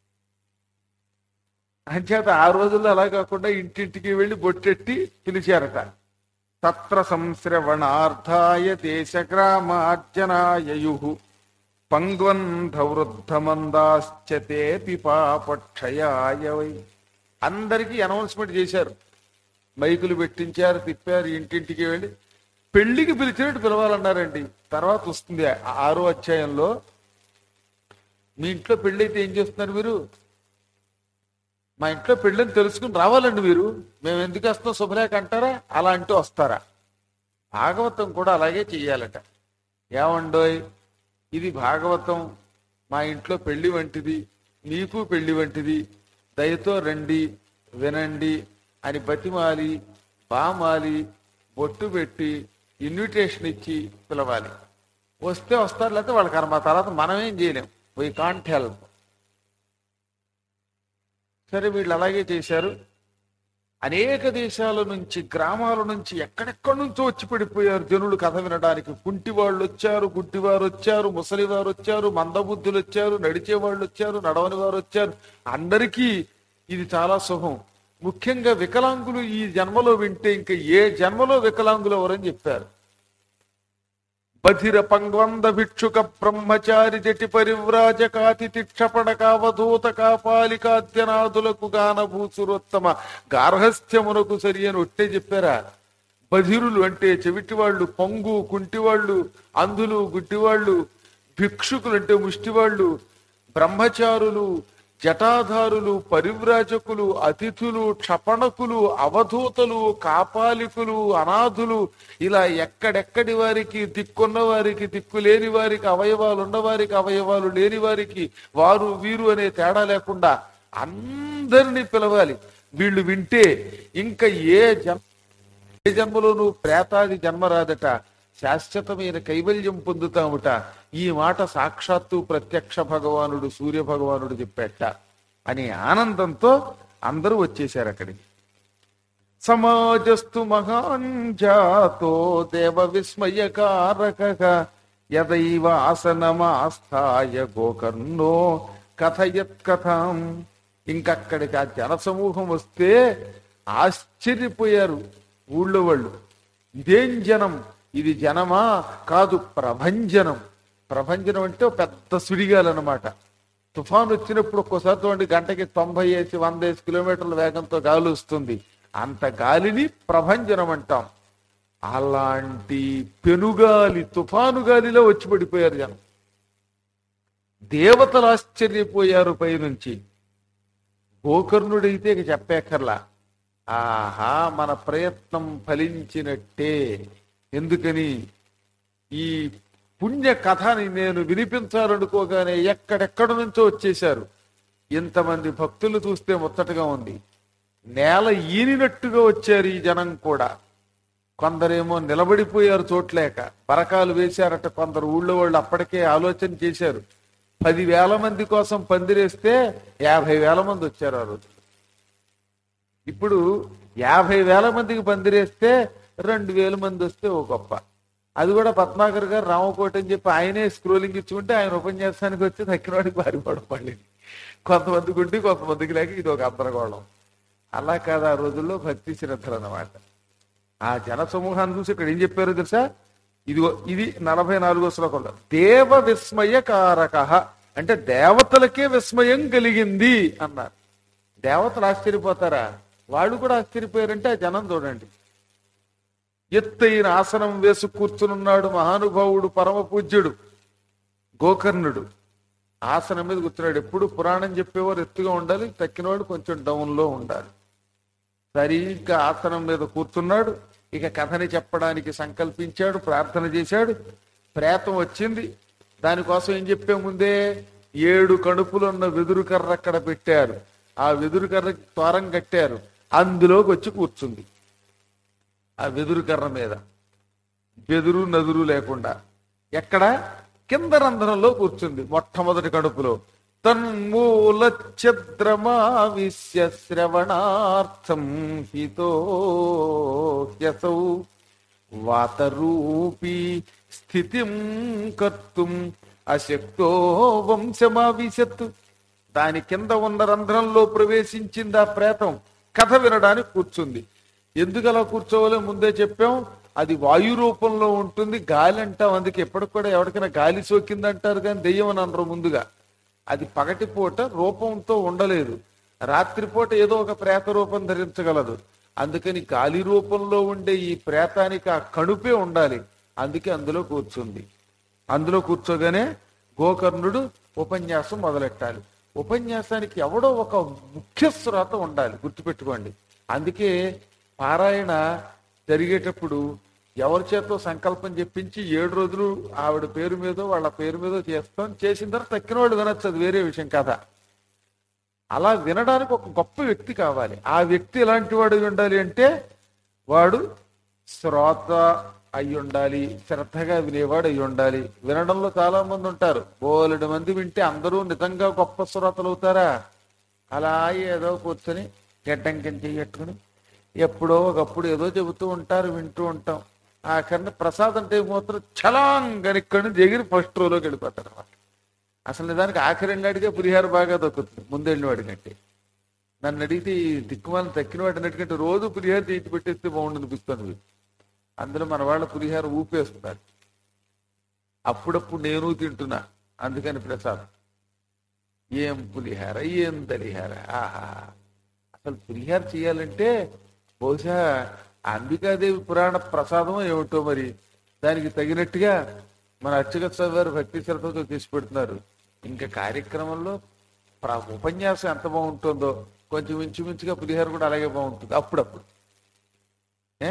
అంచేత ఆ రోజుల్లో అలా కాకుండా ఇంటింటికి వెళ్ళి బొట్టెట్టి పిలిచారట తత్ర సంశ్రవణార్థాయ దేశగ్రామార్జనాయయు పంగ్వంధ వృద్ధమందాశ్చతే పిపాపక్షయాయ వై అందరికీ అనౌన్స్మెంట్ చేశారు మైకులు పెట్టించారు తిప్పారు ఇంటింటికి వెళ్ళి పెళ్లికి పిలిచినట్టు పిలవాలన్నారండి తర్వాత వస్తుంది ఆ- ఆరో అధ్యాయంలో మీ ఇంట్లో పెళ్లి అయితే ఏం చేస్తున్నారు మీరు మా ఇంట్లో పెళ్ళని తెలుసుకుని రావాలండి మీరు మేము ఎందుకు వస్తాం శుభలేఖ అంటారా అలా అంటూ వస్తారా భాగవతం కూడా అలాగే చెయ్యాలట ఏమండోయ్ ఇది భాగవతం మా ఇంట్లో పెళ్లి వంటిది మీకు పెళ్లి వంటిది దయతో రండి వినండి అని బతిమాలి బామాలి బొట్టు పెట్టి ఇన్విటేషన్ ఇచ్చి పిలవాలి వస్తే వస్తారు లేకపోతే వాళ్ళ కర్మ తర్వాత మనం ఏం చేయలేం వీ కాంట్ హెల్ప్ సరే వీళ్ళు అలాగే చేశారు అనేక దేశాల నుంచి గ్రామాల నుంచి ఎక్కడెక్కడి నుంచో వచ్చి పడిపోయారు జనులు కథ వినడానికి కుంటి వాళ్ళు వచ్చారు గుడ్డివారు వచ్చారు ముసలి వారు వచ్చారు మందబుద్ధులు వచ్చారు నడిచే వాళ్ళు వచ్చారు నడవని వారు వచ్చారు అందరికీ ఇది చాలా సుఖం ముఖ్యంగా వికలాంగులు ఈ జన్మలో వింటే ఇంకా ఏ జన్మలో వికలాంగులు ఎవరని చెప్పారు బధిర పంగ్వంద భిక్షుక బ్రహ్మచారి జటి పరివ్రాజకాతి తిక్షపణ కావధూత కాపాలికాద్యనాథులకు గానభూసురోత్తమ గార్హస్థ్యమునకు సరి అని ఒట్టే చెప్పారా బధిరులు అంటే చెవిటివాళ్ళు పొంగు కుంటివాళ్ళు అంధులు గుడ్డివాళ్ళు భిక్షుకులు అంటే ముష్టివాళ్ళు బ్రహ్మచారులు జటాధారులు పరివ్రాజకులు అతిథులు క్షపణకులు అవధూతలు కాపాలికులు అనాథులు ఇలా ఎక్కడెక్కడి వారికి దిక్కున్న వారికి దిక్కు లేని వారికి అవయవాలు ఉన్న వారికి అవయవాలు లేని వారికి వారు వీరు అనే తేడా లేకుండా అందరినీ పిలవాలి వీళ్ళు వింటే ఇంకా ఏ జన్మ ఏ జన్మలోనూ ప్రేతాది జన్మ రాదట శాశ్వతమైన కైవల్యం పొందుతాముట ఈ మాట సాక్షాత్తు ప్రత్యక్ష భగవానుడు సూర్య భగవానుడు చెప్పేట అని ఆనందంతో అందరూ వచ్చేశారు అక్కడికి సమాజస్తు మహాన్ జాతో దేవ విస్మయకారక యదైవ ఆసనమాస్థాయ గోకర్ణో కథయత్ కథం ఇంకక్కడికి ఆ జనసమూహం వస్తే ఆశ్చర్యపోయారు ఊళ్ళో వాళ్ళు ఇదేం జనం ఇది జనమా కాదు ప్రభంజనం ప్రభంజనం అంటే ఒక పెద్ద సుడిగాలన్నమాట తుఫాన్ వచ్చినప్పుడు ఒక్కోసారి చూడండి గంటకి తొంభై వేసి వంద వేసి కిలోమీటర్ల వేగంతో గాలి వస్తుంది అంత గాలిని ప్రభంజనం అంటాం అలాంటి పెనుగాలి తుఫాను గాలిలో వచ్చి పడిపోయారు జనం దేవతలు ఆశ్చర్యపోయారు పైనుంచి గోకర్ణుడైతే ఇక చెప్పేకర్లా ఆహా మన ప్రయత్నం ఫలించినట్టే ఎందుకని ఈ పుణ్య కథని నేను వినిపించాలనుకోగానే ఎక్కడెక్కడ నుంచో వచ్చేశారు ఇంతమంది భక్తులు చూస్తే ముచ్చటగా ఉంది నేల ఈనినట్టుగా వచ్చారు ఈ జనం కూడా కొందరేమో నిలబడిపోయారు చోట్లేక పరకాలు వేశారట కొందరు ఊళ్ళో వాళ్ళు అప్పటికే ఆలోచన చేశారు పదివేల మంది కోసం పందిరేస్తే యాభై వేల మంది వచ్చారు ఆ రోజు ఇప్పుడు యాభై వేల మందికి పందిరేస్తే రెండు వేల మంది వస్తే ఓ గొప్ప అది కూడా పద్మాకర్ గారు రామకోట అని చెప్పి ఆయనే స్క్రోలింగ్ ఇచ్చుకుంటే ఆయన ఉపన్యాసానికి వచ్చి తక్కినవాడికి పారిపోవడం మళ్ళీ కొంతమందికి ఉండి కొంతమందికి లేక ఇది ఒక అంతరగోళం అలా కాదు ఆ రోజుల్లో భక్తి శ్రద్ధలు అన్నమాట ఆ జన సమూహాన్ని చూసి ఇక్కడ ఏం చెప్పారో తెలుసా ఇదిగో ఇది నలభై నాలుగో శ్లోకంలో దేవ విస్మయకారక అంటే దేవతలకే విస్మయం కలిగింది అన్నారు దేవతలు ఆశ్చర్యపోతారా వాళ్ళు కూడా ఆశ్చర్యపోయారంటే ఆ జనం చూడండి ఎత్తైన ఆసనం వేసి కూర్చునున్నాడు మహానుభావుడు పరమ పూజ్యుడు గోకర్ణుడు ఆసనం మీద కూర్చున్నాడు ఎప్పుడు పురాణం చెప్పేవారు ఎత్తుగా ఉండాలి తక్కినవాడు కొంచెం డౌన్ లో ఉండాలి సరిగ్గా ఆసనం మీద కూర్చున్నాడు ఇక కథని చెప్పడానికి సంకల్పించాడు ప్రార్థన చేశాడు ప్రేతం వచ్చింది దానికోసం ఏం చెప్పే ముందే ఏడు కడుపులున్న వెదురు కర్ర అక్కడ పెట్టారు ఆ వెదురు కర్ర త్వరం కట్టారు అందులోకి వచ్చి కూర్చుంది ఆ వెదురు కర్ర మీద బెదురు నదురు లేకుండా ఎక్కడ కింద రంధ్రంలో కూర్చుంది మొట్టమొదటి కడుపులో తన్మూల ఛద్రమావిశ్య శ్రవణార్థం హితో హ్యసౌ వాతరూపీ స్థితిం కర్తుం అశక్తో వంశమావిశత్ దాని కింద ఉన్న రంధ్రంలో ప్రవేశించింది ఆ ప్రేతం కథ వినడానికి కూర్చుంది ఎందుకు అలా కూర్చోవాలో ముందే చెప్పాం అది వాయు రూపంలో ఉంటుంది గాలి అంటాం అందుకే ఎప్పటికి కూడా ఎవరికైనా గాలి సోకింది అంటారు కానీ దెయ్యం అని అనరు ముందుగా అది పగటిపూట రూపంతో ఉండలేదు రాత్రిపూట ఏదో ఒక ప్రేత రూపం ధరించగలదు అందుకని గాలి రూపంలో ఉండే ఈ ప్రేతానికి ఆ కణుపే ఉండాలి అందుకే అందులో కూర్చుంది అందులో కూర్చోగానే గోకర్ణుడు ఉపన్యాసం మొదలెట్టాలి ఉపన్యాసానికి ఎవడో ఒక ముఖ్య శ్రోత ఉండాలి గుర్తుపెట్టుకోండి అందుకే పారాయణ జరిగేటప్పుడు ఎవరి చేతో సంకల్పం చెప్పించి ఏడు రోజులు ఆవిడ పేరు మీదో వాళ్ళ పేరు మీదో చేస్తాం చేసిన తర్వాత తక్కిన వాళ్ళు వినొచ్చు అది వేరే విషయం కదా అలా వినడానికి ఒక గొప్ప వ్యక్తి కావాలి ఆ వ్యక్తి ఎలాంటి వాడు అయి ఉండాలి అంటే వాడు శ్రోత అయి ఉండాలి శ్రద్ధగా వినేవాడు అయి ఉండాలి వినడంలో చాలా మంది ఉంటారు బోలెడు మంది వింటే అందరూ నిజంగా గొప్ప శ్రోతలు అవుతారా అలా ఏదో కూర్చొని గడ్డం కింద పెట్టుకుని ఎప్పుడో ఒకప్పుడు ఏదో చెబుతూ ఉంటారు వింటూ ఉంటాం ఆఖరిని ప్రసాద్ అంటే మాత్రం చలాంగని ఇక్కడి నుంచి ఎగిరి ఫస్ట్ రోలోకి వెళ్ళిపోతారు అన్నమాట అసలు నిజానికి ఆఖరి వెళ్ళాడికే పులిహార బాగా దొక్కుతుంది ముందెళ్ళిన వాడికంటే నన్ను అడిగితే ఈ దిక్కుమాలను తక్కిన వాటి అన్నిటికంటే రోజు పులిహార తీసి పెట్టేస్తే బాగుండు అనిపిస్తుంది అందులో మన వాళ్ళ పులిహార ఊపేస్తున్నారు అప్పుడప్పుడు నేను తింటున్నా అందుకని ప్రసాదం ఏం పులిహార ఏం దలిహార ఆహా అసలు పులిహార చేయాలంటే బహుశా అంబికాదేవి పురాణ ప్రసాదం ఏమిటో మరి దానికి తగినట్టుగా మన అర్చక వారు భక్తి శ్రద్ధతో తీసి పెడుతున్నారు ఇంకా కార్యక్రమంలో ప్ర- ఉపన్యాసం ఎంత బాగుంటుందో కొంచెం ఇంచుమించుగా పులిహార కూడా అలాగే బాగుంటుంది అప్పుడప్పుడు ఏ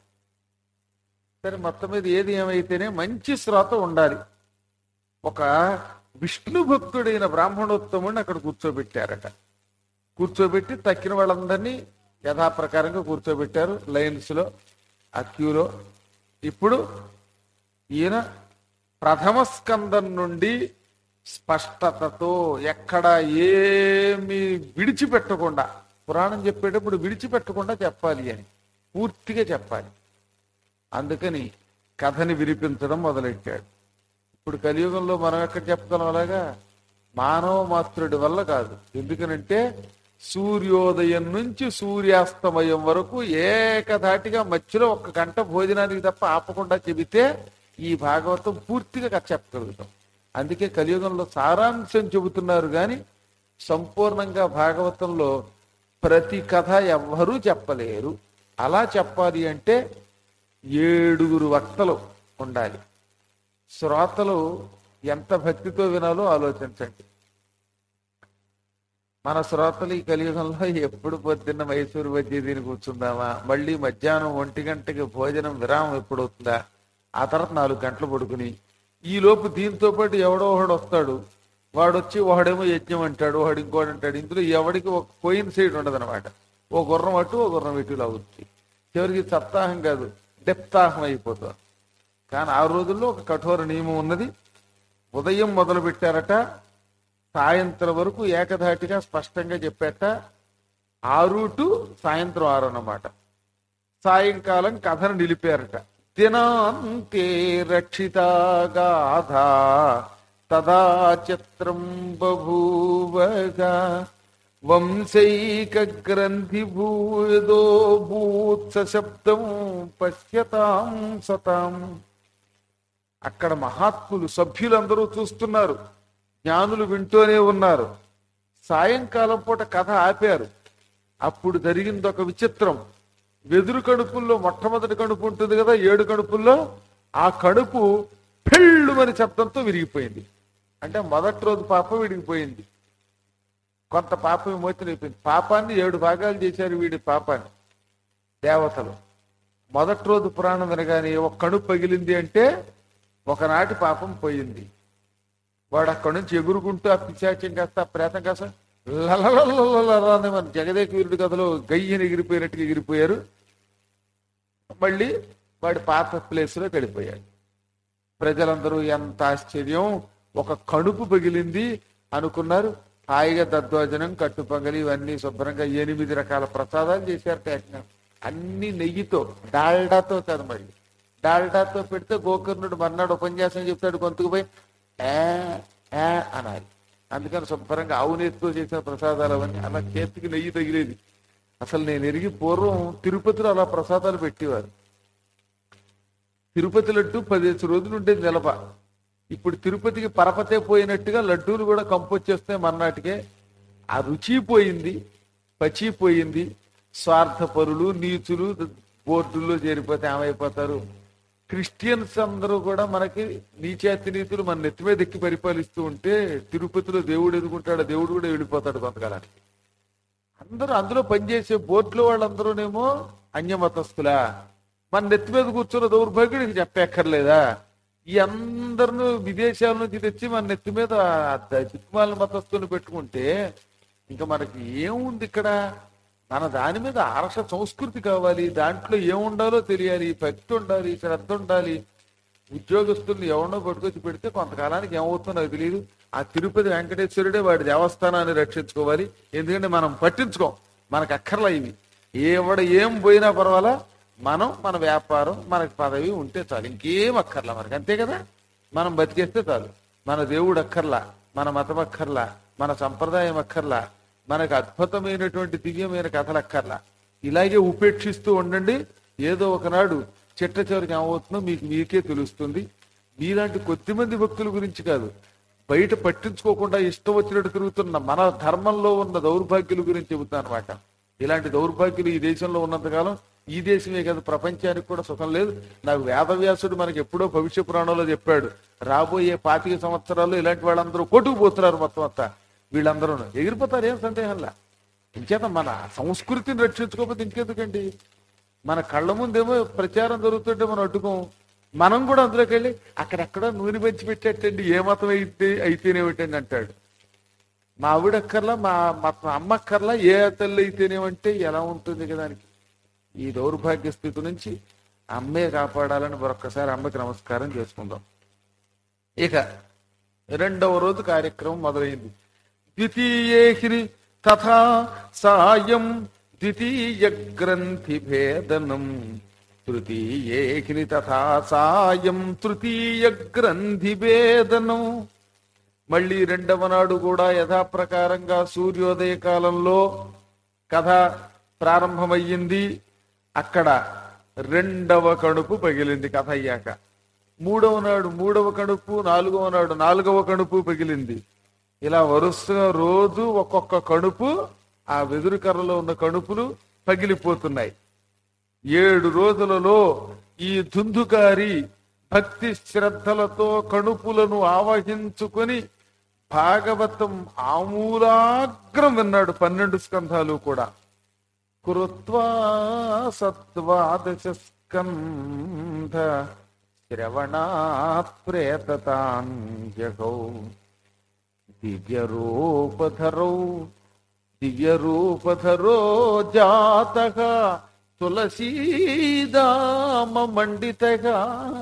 సరే మొత్తం మీద ఏది ఏమైతేనే మంచి శ్రోత ఉండాలి ఒక విష్ణు భక్తుడైన బ్రాహ్మణోత్తముడిని అక్కడ కూర్చోబెట్టారట కూర్చోబెట్టి తక్కిన వాళ్ళందరినీ యథాప్రకారంగా కూర్చోబెట్టారు లైన్స్ లో ఆ క్యూలో ఇప్పుడు ఈయన ప్రథమ స్కందం నుండి స్పష్టతతో ఎక్కడ ఏమి విడిచిపెట్టకుండా పురాణం చెప్పేటప్పుడు విడిచిపెట్టకుండా చెప్పాలి అని పూర్తిగా చెప్పాలి అందుకని కథని వినిపించడం మొదలెట్టాడు ఇప్పుడు కలియుగంలో మనం ఎక్కడ చెప్పగలం అలాగా మానవ మాతృడి వల్ల కాదు ఎందుకనంటే సూర్యోదయం నుంచి సూర్యాస్తమయం వరకు ఏకధాటిగా మధ్యలో ఒక గంట భోజనానికి తప్ప ఆపకుండా చెబితే ఈ భాగవతం పూర్తిగా కథ చెప్పగలుగుతాం అందుకే కలియుగంలో సారాంశం చెబుతున్నారు కానీ సంపూర్ణంగా భాగవతంలో ప్రతి కథ ఎవ్వరూ చెప్పలేరు అలా చెప్పాలి అంటే ఏడుగురు వక్తలు ఉండాలి శ్రోతలు ఎంత భక్తితో వినాలో ఆలోచించండి మన శ్రోతలు ఈ కలియుగంలో ఎప్పుడు పొద్దున్న మైసూరు బజ్జీ తిని కూర్చుందామా మళ్ళీ మధ్యాహ్నం ఒంటి గంటకి భోజనం విరామం ఎప్పుడు అవుతుందా ఆ తర్వాత నాలుగు గంటలు పడుకుని ఈ లోపు దీంతో పాటు ఎవడో ఒకడు వస్తాడు వాడు వచ్చి ఒకడేమో యజ్ఞం అంటాడు ఒకడు ఇంకోటి అంటాడు ఇందులో ఎవడికి ఒక కోయిన్ సైడ్ ఉండదు అనమాట ఓ గుర్రం అటు ఓ గుర్రం ఇటు అవుతుంది చివరికి సప్తాహం కాదు డెప్తాహం అయిపోతుంది కానీ ఆ రోజుల్లో ఒక కఠోర నియమం ఉన్నది ఉదయం మొదలు పెట్టారట సాయంత్రం వరకు ఏకధాటిగా స్పష్టంగా చెప్పాట ఆరు టు సాయంత్రం ఆరు అన్నమాట సాయంకాలం కథను నిలిపారట దినాంతే రక్షితాగాధ తదా చిత్రం బభూవగా వంశైక గ్రంథి భూయదో భూత్స శబ్దం పశ్యతాం సతాం అక్కడ మహాత్ములు సభ్యులందరూ చూస్తున్నారు జ్ఞానులు వింటూనే ఉన్నారు సాయంకాలం పూట కథ ఆపారు అప్పుడు జరిగింది ఒక విచిత్రం వెదురు కడుపుల్లో మొట్టమొదటి కడుపు ఉంటుంది కదా ఏడు కడుపుల్లో ఆ కడుపు పెళ్ళుమని శబ్దంతో విరిగిపోయింది అంటే మొదటి రోజు పాప విడిగిపోయింది కొంత పాప విమోచన అయిపోయింది పాపాన్ని ఏడు భాగాలు చేశారు వీడి పాపాన్ని దేవతలు మొదటి రోజు పురాణం వినగానే ఒక కడుపు పగిలింది అంటే ఒకనాటి పాపం పోయింది వాడు అక్కడి నుంచి ఎగురుకుంటూ ఆ పిశాచ్యం కాస్త ఆ ప్రేతం కాస్త లలలలలలల అని మన జగదేక వీరుడి కథలో గయ్యని ఎగిరిపోయినట్టుగా ఎగిరిపోయారు మళ్ళీ వాడి పాత ప్లేస్ లోకి వెళ్ళిపోయాడు ప్రజలందరూ ఎంత ఆశ్చర్యం ఒక కడుపు పగిలింది అనుకున్నారు హాయిగా దద్వజనం కట్టు పొంగలి ఇవన్నీ శుభ్రంగా ఎనిమిది రకాల ప్రసాదాలు చేశారు ఏకంగా. అన్ని నెయ్యితో డాల్డాతో కాదు మళ్ళీ డాల్డాతో పెడితే గోకర్ణుడు మర్నాడు ఉపన్యాసం చెప్తాడు గొంతుకు పోయి "ఏ, ఏ" అనాలి అందుకని శుభ్రంగా ఆవు నెయ్యితో చేసిన ప్రసాదాలు అవన్నీ అలా చేతికి నెయ్యి తగిలేది అసలు నేను ఎరిగి పూర్వం తిరుపతిలో అలా ప్రసాదాలు పెట్టేవారు తిరుపతి లడ్డు పదిహేను రోజులు ఉండేది నిలప ఇప్పుడు తిరుపతికి పరపతే పోయినట్టుగా లడ్డూలు కూడా కంపొచ్చేస్తాయి మర్నాటికే ఆ రుచి పోయింది పచి పోయింది స్వార్థపరులు నీచులు బోర్డుల్లో చేరిపోతే ఏమైపోతారు క్రిస్టియన్స్ అందరూ కూడా మనకి నీచేతి నీతులు మన నెత్తి మీద ఎక్కి పరిపాలిస్తూ ఉంటే తిరుపతిలో దేవుడు ఎదుర్కొంటాడు దేవుడు కూడా వెళ్ళిపోతాడు కొంతకాలానికి అందరూ అందులో పనిచేసే బోర్డులో వాళ్ళందరూనేమో అన్యమతస్థులా మన నెత్తి మీద కూర్చున్న దౌర్భాగ్యుడికి చెప్పక్కర్లేదా ఈ అందరిని విదేశాల నుంచి తెచ్చి మన నెత్తి మీద దిక్కుమాల మతస్థుని పెట్టుకుంటే ఇంకా మనకి ఏముంది ఇక్కడ మన దాని మీద ఆర్ష సంస్కృతి కావాలి దాంట్లో ఏముండాలో తెలియాలి భక్తి ఉండాలి శ్రద్ధ ఉండాలి ఉద్యోగస్తుల్ని ఎవరినో పట్టుకొచ్చి పెడితే కొంతకాలానికి ఏమవుతుందో నాకు తెలియదు ఆ తిరుపతి వెంకటేశ్వరుడే వాడి దేవస్థానాన్ని రక్షించుకోవాలి ఎందుకంటే మనం పట్టించుకోం మనకు అక్కర్లా ఇవి ఎవడ ఏం పోయినా పర్వాలా మనం మన వ్యాపారం మనకి పదవి ఉంటే చాలు ఇంకేం అక్కర్లా మనకి అంతే కదా మనం బతికేస్తే చాలు మన దేవుడు అక్కర్లా మన మతం అక్కర్లా మన సంప్రదాయం అక్కర్లా మనకు అద్భుతమైనటువంటి దివ్యమైన కథలు అక్కర్లా ఇలాగే ఉపేక్షిస్తూ ఉండండి ఏదో ఒకనాడు చిట్ట చివరికి ఏమవుతుందో మీకు మీకే తెలుస్తుంది మీలాంటి కొద్దిమంది భక్తుల గురించి కాదు బయట పట్టించుకోకుండా ఇష్టం వచ్చినట్టు తిరుగుతున్న మన ధర్మంలో ఉన్న దౌర్భాగ్యుల గురించి చెబుతాను అనమాట ఇలాంటి దౌర్భాగ్యులు ఈ దేశంలో ఉన్నంతకాలం ఈ దేశమే కాదు ప్రపంచానికి కూడా సుఖం లేదు నాకు వేదవ్యాసుడు మనకి ఎప్పుడో భవిష్య పురాణంలో చెప్పాడు రాబోయే పాతిక సంవత్సరాల్లో ఇలాంటి వాళ్ళందరూ కొట్టుకుపోతున్నారు మొత్తం అంతా వీళ్ళందరూ ఎగిరిపోతారు ఏం సందేహంలా ఇంకేత మన సంస్కృతిని రక్షించుకోకపోతే ఇంకెందుకండి మన కళ్ళ ముందేమో ప్రచారం జరుగుతుంటే మనం అడ్డుకోం మనం కూడా అందులోకి వెళ్ళి అక్కడెక్కడో నూనె పెంచి పెట్టేటండి ఏ మతం అయితే అయితేనేమిటండి అంటాడు మా ఆవిడ అక్కర్లా మా మా అమ్మ అక్కర్లా ఏ తల్లి అయితేనేమంటే ఎలా ఉంటుంది కదా దానికి ఈ దౌర్భాగ్య స్థితి నుంచి అమ్మే కాపాడాలని మరొక్కసారి అమ్మకి నమస్కారం చేసుకుందాం ఇక రెండవ రోజు కార్యక్రమం మొదలైంది ద్వితీయేహిని తథా సాయం ద్వితీయ గ్రంథి భేదనం తృతీయేహిని తథా సాయం తృతీయ గ్రంథి భేదనం మళ్ళీ రెండవ నాడు కూడా యథాప్రకారంగా సూర్యోదయ కాలంలో కథ ప్రారంభమయ్యింది అక్కడ రెండవ కడుపు పగిలింది కథ అయ్యాక మూడవ నాడు మూడవ కడుపు నాలుగవ నాడు నాలుగవ కడుపు పగిలింది ఇలా వరుసగా రోజు ఒక్కొక్క కడుపు ఆ వెదురు కర్రలో ఉన్న కడుపులు పగిలిపోతున్నాయి ఏడు రోజులలో ఈ దుందుకారి భక్తి శ్రద్ధలతో కణుపులను ఆవహించుకొని భాగవతం ఆమూలాగ్రం విన్నాడు పన్నెండు స్కంధాలు కూడా కృత్వా సత్వాదశ స్కంధ శ్రవణాత్ ప్రేతతాంజగౌ దివ్యరూపధరౌ దివ్యరూపధరో జాతక తులసీదామ మండితగా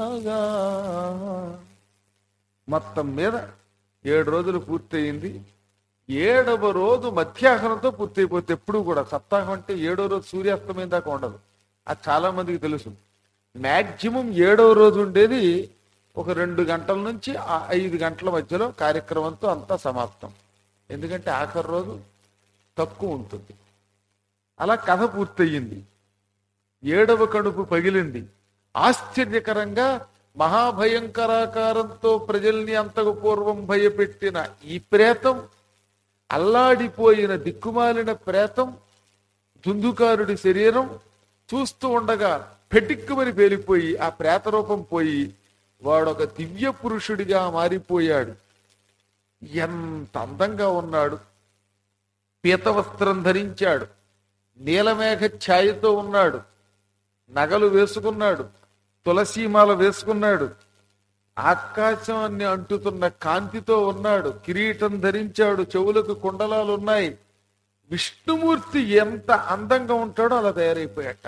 మొత్తం మీద ఏడు రోజులు పూర్తయింది ఏడవ రోజు మధ్యాహ్నంతో పూర్తయిపోతే ఎప్పుడు కూడా సప్తాహం అంటే ఏడో రోజు సూర్యాస్తమయం దాకా ఉండదు అది చాలా మందికి తెలుసు మాక్సిమం ఏడవ రోజు ఉండేది ఒక రెండు గంటల నుంచి ఆ ఐదు గంటల మధ్యలో కార్యక్రమంతో అంతా సమాప్తం ఎందుకంటే ఆఖరి రోజు తక్కువ ఉంటుంది అలా కథ పూర్తయింది ఏడవ కడుపు పగిలింది ఆశ్చర్యకరంగా మహాభయంకరాకారంతో ప్రజల్ని అంతకు పూర్వం భయపెట్టిన ఈ ప్రేతం అల్లాడిపోయిన దిక్కుమాలిన ప్రేతం దుందుకారుడి శరీరం చూస్తూ ఉండగా పెటిక్కుమని పేలిపోయి ఆ ప్రేత రూపం పోయి వాడొక దివ్య పురుషుడిగా మారిపోయాడు ఎంత అందంగా ఉన్నాడు పీత వస్త్రం ధరించాడు నీలమేఘ ఛాయతో ఉన్నాడు నగలు వేసుకున్నాడు తులసీమాల వేసుకున్నాడు ఆకాశాన్ని అంటుతున్న కాంతితో ఉన్నాడు కిరీటం ధరించాడు చెవులకు కుండలాలు ఉన్నాయి విష్ణుమూర్తి ఎంత అందంగా ఉంటాడో అలా తయారైపోయాట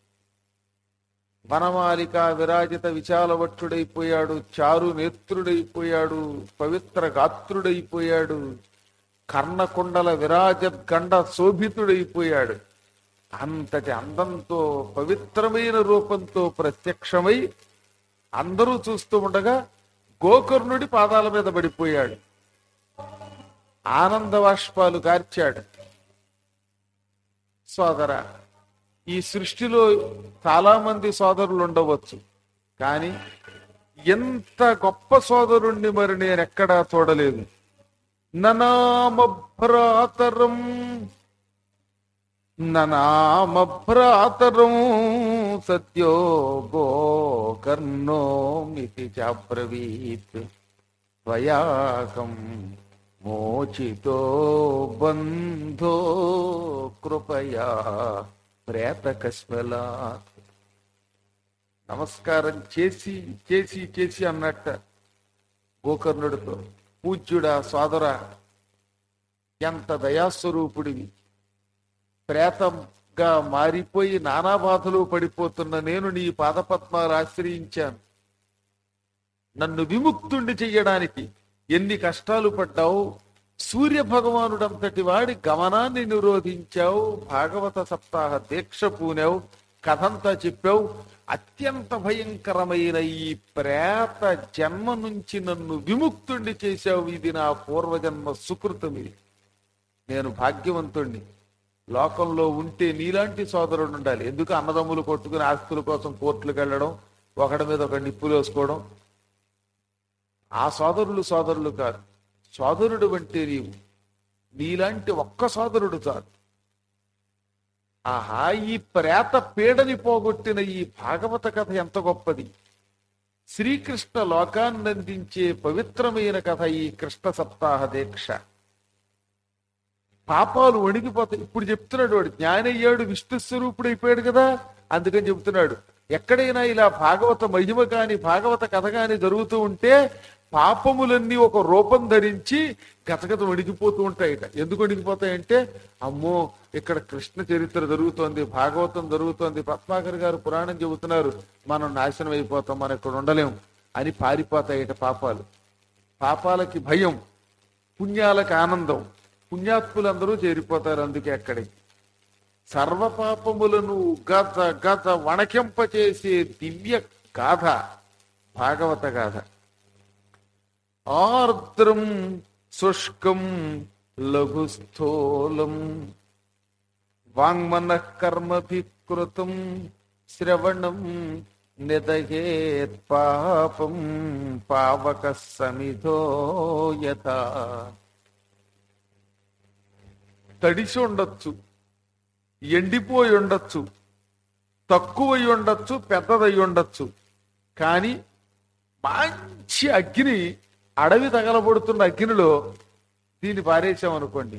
వనమాలిక విరాజిత విశాలవక్షుడైపోయాడు చారు నేత్రుడైపోయాడు పవిత్ర గాత్రుడైపోయాడు కర్ణకుండల విరాజత్ గండ శోభితుడైపోయాడు అంతటి అందంతో పవిత్రమైన రూపంతో ప్రత్యక్షమై అందరూ చూస్తూ ఉండగా గోకర్ణుడి పాదాల మీద పడిపోయాడు ఆనంద బాష్పాలు కార్చాడు సోదర ఈ సృష్టిలో చాలా మంది సోదరులు ఉండవచ్చు కానీ ఎంత గొప్ప సోదరుణ్ణి మరి నేను ఎక్కడా చూడలేదు ననామభ్రాతరం ననామభ్రాతరం సత్యో గోకర్ణోమితి చాబ్రవీత్ త్వయాకం మోచితో బంధో కృపయా ప్రేతకస్మలాత్ నమస్కారం చేసి చేసి చేసి అన్నట్ట గోకర్ణుడితో పూజ్యుడా సోదరా ఎంత దయాస్వరూపుడివి ప్రేతంగా మారిపోయి నానా బాధలు పడిపోతున్న నేను నీ పాదపద్మాలు ఆశ్రయించాను నన్ను విముక్తుండి చెయ్యడానికి ఎన్ని కష్టాలు పడ్డావు సూర్య భగవానుడంతటి వాడి గమనాన్ని నిరోధించావు భాగవత సప్తాహ దీక్ష పూనావు కథంతా చెప్పావు అత్యంత భయంకరమైన ఈ ప్రేత జన్మ నుంచి నన్ను విముక్తుండి చేశావు ఇది నా పూర్వజన్మ సుకృతం ఇది నేను భాగ్యవంతుణ్ణి లోకంలో ఉంటే నీలాంటి సోదరుడు ఉండాలి ఎందుకు అన్నదమ్ములు కొట్టుకుని ఆస్తుల కోసం కోర్టులకు వెళ్ళడం ఒకడి మీద ఒక నిప్పులు వేసుకోవడం ఆ సోదరులు సోదరులు కాదు సోదరుడు అంటే నీవు నీలాంటి ఒక్క సోదరుడు చాలు ఆహా ఈ ప్రేత పీడని పోగొట్టిన ఈ భాగవత కథ ఎంత గొప్పది శ్రీకృష్ణ లోకాన్ని అందించే పవిత్రమైన కథ ఈ కృష్ణ సప్తాహ దీక్ష పాపాలు వణిగిపోతాయి ఇప్పుడు చెప్తున్నాడు వాడు జ్ఞానయ్యాడు విష్ణు స్వరూపుడు అయిపోయాడు కదా అందుకని చెప్తున్నాడు ఎక్కడైనా ఇలా భాగవత మహిమ కాని భాగవత కథ కాని జరుగుతూ ఉంటే పాపములన్నీ ఒక రూపం ధరించి గతగత వణికిపోతూ ఉంటాయిట ఎందుకు వణికిపోతాయంటే అమ్మో ఇక్కడ కృష్ణ చరిత్ర జరుగుతోంది భాగవతం జరుగుతోంది పద్మాకర్ గారు పురాణం చెబుతున్నారు మనం నాశనం అయిపోతాం మనం ఇక్కడ ఉండలేం అని పారిపోతాయిట పాపాలు పాపాలకి భయం పుణ్యాలకు ఆనందం పుణ్యాత్ములందరూ చేరిపోతారు అందుకే అక్కడికి సర్వ పాపములను గత గత వణకింపచేసే దివ్య గాథ భాగవత గాథ ఆర్ద్రం శుష్కం లఘుస్థూలం వాంగ్మన కర్మభికృతం శ్రవణం నిదహేత్ పాపం పావక సమిధో యథా తడిసి ఉండొచ్చు ఎండిపోయి ఉండొచ్చు తక్కువై ఉండొచ్చు పెద్దదై ఉండొచ్చు కానీ మంచి అగ్ని అడవి తగలబడుతున్న అగ్నిలో దీన్ని పారేసామనుకోండి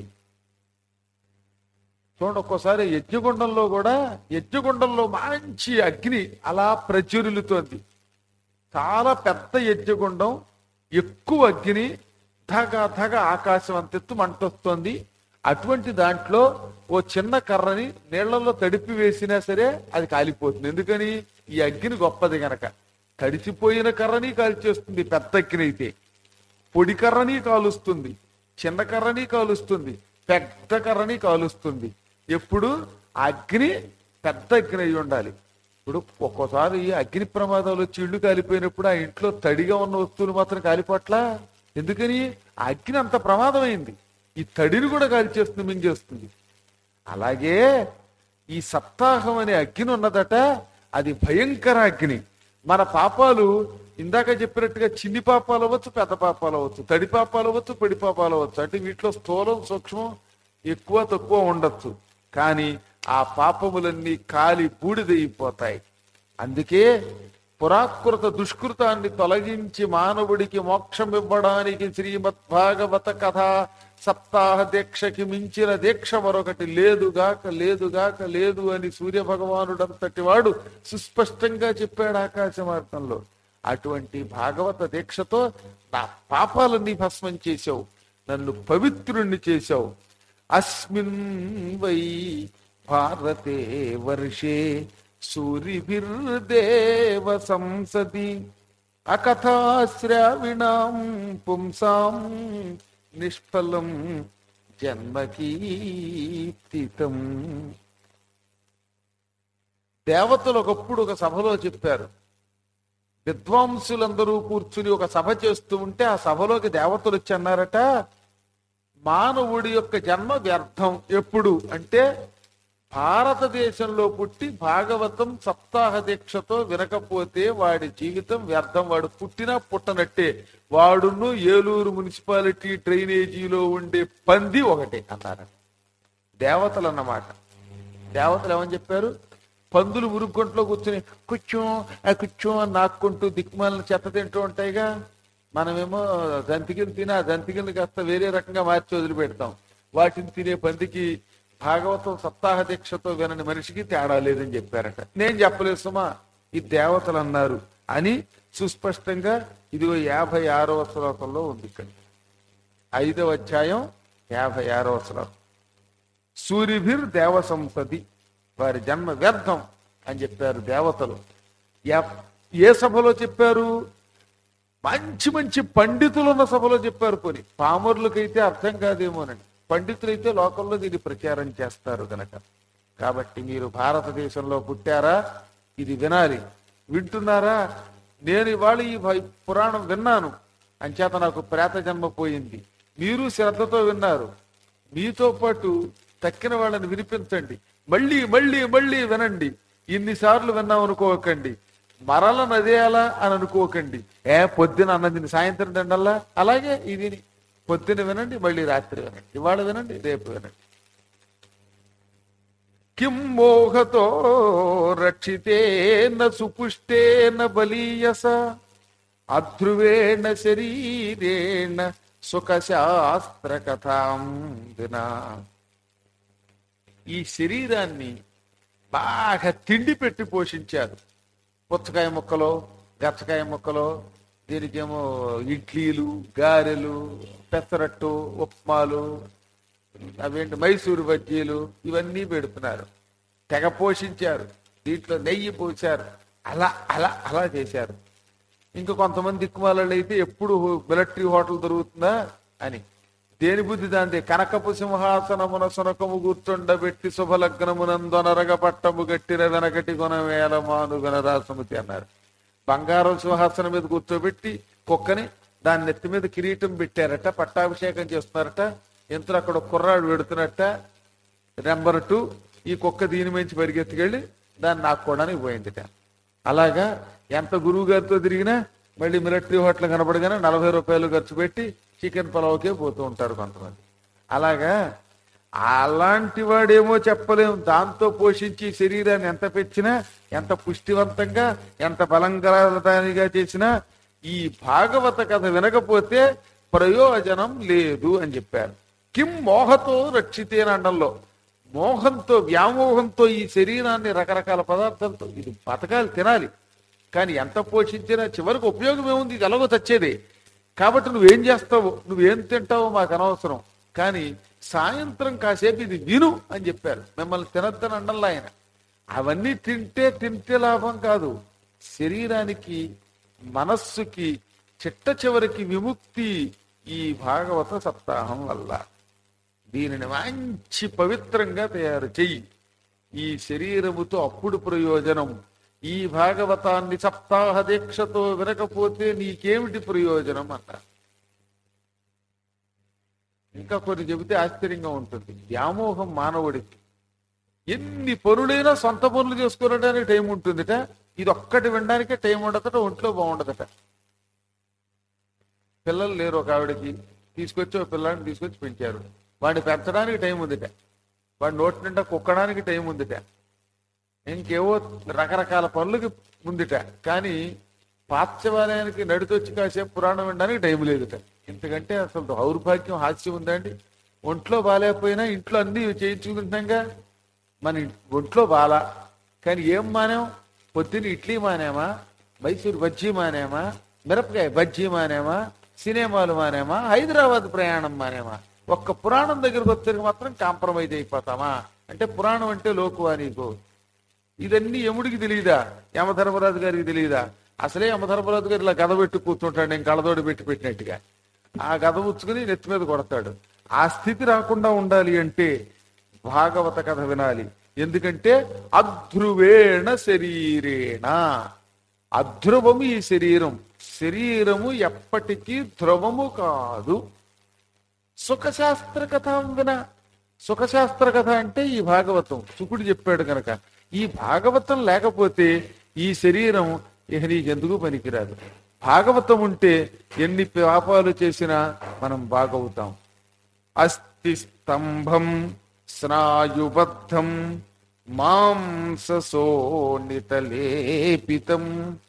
చూడండి ఒక్కోసారి యజ్ఞగుండంలో కూడా యజ్ఞగుండంలో మంచి అగ్ని అలా ప్రజ్వరులుతోంది చాలా పెద్ద యజ్ఞగుండం ఎక్కువ అగ్ని ధగ ధగ ఆకాశం అంతెత్తు మంటొస్తోంది అటువంటి దాంట్లో ఓ చిన్న కర్రని నీళ్లలో తడిపి వేసినా సరే అది కాలిపోతుంది ఎందుకని ఈ అగ్ని గొప్పది గనక తడిసిపోయిన కర్రని కాల్చేస్తుంది పెద్ద అగ్ని అయితే పొడి కర్రని కాలుస్తుంది చిన్న కర్రని కాలుస్తుంది పెద్ద కర్రని కాలుస్తుంది ఎప్పుడు అగ్ని పెద్ద అగ్ని అయి ఉండాలి ఇప్పుడు ఒక్కోసారి అగ్ని ప్రమాదాలు వచ్చి ఇళ్ళు కాలిపోయినప్పుడు ఆ ఇంట్లో తడిగా ఉన్న వస్తువులు మాత్రం కాలిపోట్లా ఎందుకని ఆ అగ్ని అంత ప్రమాదమైంది ఈ తడిని కూడా కాల్చేస్తుంది మింగేస్తుంది అలాగే ఈ సప్తాహం అనే అగ్ని ఉన్నదట అది భయంకర అగ్ని మన పాపాలు ఇందాక చెప్పినట్టుగా చిన్ని పాపాలు అవ్వచ్చు పెద్ద పాపాలు అవ్వచ్చు తడి పాపాలు అవ్వచ్చు పొడి పాపాలు అవ్వచ్చు అంటే వీటిలో స్థూలం సూక్ష్మం ఎక్కువ తక్కువ ఉండొచ్చు కానీ ఆ పాపములన్నీ కాలి బూడిదైపోతాయి అందుకే పురాకృత దుష్కృతాన్ని తొలగించి మానవుడికి మోక్షం ఇవ్వడానికి శ్రీమద్ భాగవత కథ సప్తాహ దీక్షకి మించిన దీక్ష మరొకటి లేదుగాక లేదుగాక లేదు అని సూర్య భగవానుడంతటి వాడు సుస్పష్టంగా చెప్పాడు ఆకాశ మార్గంలో అటువంటి భాగవత దీక్షతో నా పాపాలన్నీ భస్మం చేశావు నన్ను పవిత్రుణ్ణి చేశావు అస్మిన్ వై భారతే వర్షే సూరిభిర్దేవ సంసది అకథాశ్రావిణాం పుంసాం నిష్ఫలం జన్మకీర్తితం దేవతలు ఒకప్పుడు ఒక సభలో చెప్పారు విద్వాంసులందరూ కూర్చుని ఒక సభ చేస్తూ ఉంటే ఆ సభలోకి దేవతలు వచ్చి అన్నారట మానవుడి యొక్క జన్మ వ్యర్థం ఎప్పుడు అంటే భారతదేశంలో పుట్టి భాగవతం సప్తాహ దీక్షతో వినకపోతే వాడి జీవితం వ్యర్థం వాడు పుట్టినా పుట్టనట్టే వాడును ఏలూరు మున్సిపాలిటీ డ్రైనేజీలో ఉండే పంది ఒకటే అన్నారు దేవతలు అన్నమాట దేవతలు ఏమని చెప్పారు పందులు మురుగుంట్లో కూర్చుని కూర్చో ఆ కూర్చో అని నాక్కుంటూ దిక్మాలను చెత్త తింటూ ఉంటాయిగా మనమేమో దంతికిని తిని ఆ దంతికిని కాస్త వేరే రకంగా మార్చి వదిలిపెడతాం వాటిని తినే పందికి భాగవతం సప్తాహ దీక్షతో వినని మనిషికి తేడా లేదని చెప్పారట నేను చెప్పలేదు సుమా ఈ దేవతలు అన్నారు అని సుస్పష్టంగా ఇదిగో యాభై ఆరవ శ్లోకంలో ఉంది ఇక్కడ ఐదవ అధ్యాయం యాభై ఆరవ శ్లోకం సూర్యభిర్ దేవ సంసది వారి జన్మ వ్యర్థం అని చెప్పారు దేవతలు ఎప్- ఏ సభలో చెప్పారు మంచి మంచి పండితులు ఉన్న సభలో చెప్పారు పోని పామరులకైతే అర్థం కాదేమోనండి పండితులైతే లోకంలో దీన్ని ప్రచారం చేస్తారు గనక కాబట్టి మీరు భారతదేశంలో పుట్టారా ఇది వినాలి వింటున్నారా నేను ఇవాళ ఈ భై- పురాణం విన్నాను అంచేత నాకు ప్రేత జన్మ పోయింది మీరు శ్రద్ధతో విన్నారు మీతో పాటు తక్కిన వాళ్ళని వినిపించండి మళ్ళీ మళ్ళీ మళ్ళీ వినండి ఇన్నిసార్లు విన్నాం అనుకోకండి మరల నదేయాలా అని అనుకోకండి ఏ పొద్దున అన్నది సాయంత్రం తిండల్లా అలాగే ఇది పొద్దున వినండి మళ్ళీ రాత్రి వినండి ఇవాళ వినండి రేపు వినండి కిం మోహతో రక్షితేన సుపుష్టేన బలీయస అధ్రువేణ శరీరేణ సుఖశాస్త్ర కథాం వినా ఈ శరీరాన్ని బాగా తిండి పెట్టి పోషించారు పుచ్చకాయ ముక్కలో గచ్చకాయ ముక్కలో దీనికేమో ఇడ్లీలు గారెలు పెసరట్టు ఉప్మాలు అవేంటి మైసూరు బజ్జీలు ఇవన్నీ పెడుతున్నారు తెగ పోషించారు దీంట్లో నెయ్యి పోశారు అలా అలా అలా చేశారు ఇంకా కొంతమంది దిక్కుమాలలో అయితే ఎప్పుడు మిలిటరీ హోటల్ దొరుకుతుందా అని దేని బుద్ధి దాందే కనకపు సింహాసనమున సునకము గుర్తుండబెట్టి శుభలగ్నమునందొనరగ పట్టము గట్టిన వెనకటి కొన వేల మాను వినరాసముతి అన్నారు బంగారం సింహాసనం మీద కూర్చోబెట్టి కుక్కని దాని నెత్తి మీద కిరీటం పెట్టారట పట్టాభిషేకం చేస్తున్నారట ఇంతలో అక్కడ ఒక కుర్రాడు పెడుతున్నట్ట నెంబర్ టూ ఈ కుక్క దీని మంచి పరిగెత్తుకెళ్ళి దాన్ని నాక్కోవడానికి పోయిందిట అలాగా ఎంత గురువు గారితో తిరిగినా మళ్ళీ మిలిటరీ హోటల్ కనపడగానే నలభై రూపాయలు ఖర్చు పెట్టి చికెన్ పలావ్కే పోతూ ఉంటారు కొంతమంది అలాగా అలాంటి వాడేమో చెప్పలేం దాంతో పోషించి శరీరాన్ని ఎంత పెంచినా ఎంత పుష్టివంతంగా ఎంత బలంగా చేసినా ఈ భాగవత కథ వినకపోతే ప్రయోజనం లేదు అని చెప్పారు కిం మోహతో రక్షితేన అండంలో మోహంతో వ్యామోహంతో ఈ శరీరాన్ని రకరకాల పదార్థాలతో ఇది బతకాలి తినాలి కానీ ఎంత పోషించినా చివరికి ఉపయోగం ఏముంది ఇది ఎలాగో తెచ్చేదే కాబట్టి నువ్వేం చేస్తావు నువ్వేం తింటావో మాకు అనవసరం కానీ సాయంత్రం కాసేపు ఇది విను అని చెప్పారు మిమ్మల్ని తినద్దని అండంలో ఆయన అవన్నీ తింటే తింటే లాభం కాదు శరీరానికి మనస్సుకి చిట్ట చివరికి విముక్తి ఈ భాగవత సప్తాహం వల్ల దీనిని మంచి పవిత్రంగా తయారు చెయ్యి ఈ శరీరముతో అప్పుడు ప్రయోజనం ఈ భాగవతాన్ని సప్తాహ దీక్షతో వినకపోతే నీకేమిటి ప్రయోజనం అన్నారు ఇంకా కొన్ని చెబితే ఆశ్చర్యంగా ఉంటుంది వ్యామోహం మానవుడికి ఎన్ని పనులైనా సొంత పనులు చేసుకోవడానికి టైం ఉంటుందిట ఇది ఒక్కటి వినడానికే టైం ఉండదట ఒంట్లో బాగుండదట పిల్లలు లేరు ఒక ఆవిడకి తీసుకొచ్చి ఒక పిల్లాడిని తీసుకొచ్చి పెంచారు వాడిని పెంచడానికి టైం ఉందిట వాడి నోటి నిండా కుక్కడానికి టైం ఉందిట ఇంకేవో రకరకాల పనులకి ఉందిట కానీ పాత్యవాలయానికి నడితొచ్చి కాసేపు పురాణం వినడానికి టైం లేదుట ఇంతకంటే అసలు దౌర్భాగ్యం హాస్యం ఉందండి ఒంట్లో బాగాలేకపోయినా ఇంట్లో అన్ని చేయించుకుంటున్నాగా మన ఇం- ఒంట్లో బాలా కానీ ఏం మానేం పొద్దున్న ఇడ్లీ మానేమా మైసూరు బజ్జీ మానేమా మిరపకాయ బజ్జీ మానేమా సినిమాలు మానేమా హైదరాబాద్ ప్రయాణం మానేమా ఒక్క పురాణం దగ్గరకు వచ్చేసరికి మాత్రం కాంప్రమైజ్ అయిపోతామా అంటే పురాణం అంటే లోకువా నీకు ఇదన్నీ యముడికి తెలియదా యమధర్మరాజు గారికి తెలియదా అసలే యమధర్మరాజు గారు ఇలా గద పెట్టి కూర్చుంటాడు నేను కళ్ళతోటి పెట్టి పెట్టినట్టుగా ఆ గద ఉచ్చుకుని నెత్తి మీద కొడతాడు ఆ స్థితి రాకుండా ఉండాలి అంటే భాగవత కథ వినాలి ఎందుకంటే అధ్రువేణ శరీరేణ అధ్రువము ఈ శరీరం శరీరము ఎప్పటికీ ధ్రువము కాదు సుఖశాస్త్ర కథ విన సుఖశాస్త్ర కథ అంటే ఈ భాగవతం శుకుడు చెప్పాడు కనుక ఈ భాగవతం లేకపోతే ఈ శరీరం ఇక నీకెందుకు పనికిరాదు భాగవతం ఉంటే ఎన్ని పాపాలు చేసినా మనం బాగవుతాం అస్థి స్తంభం స్నాయుబద్ధం మాంససోనితలేపితం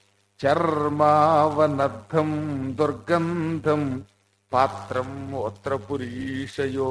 చర్మావనద్ధం దుర్గంధం పాత్రం ఓత్రపురీషయో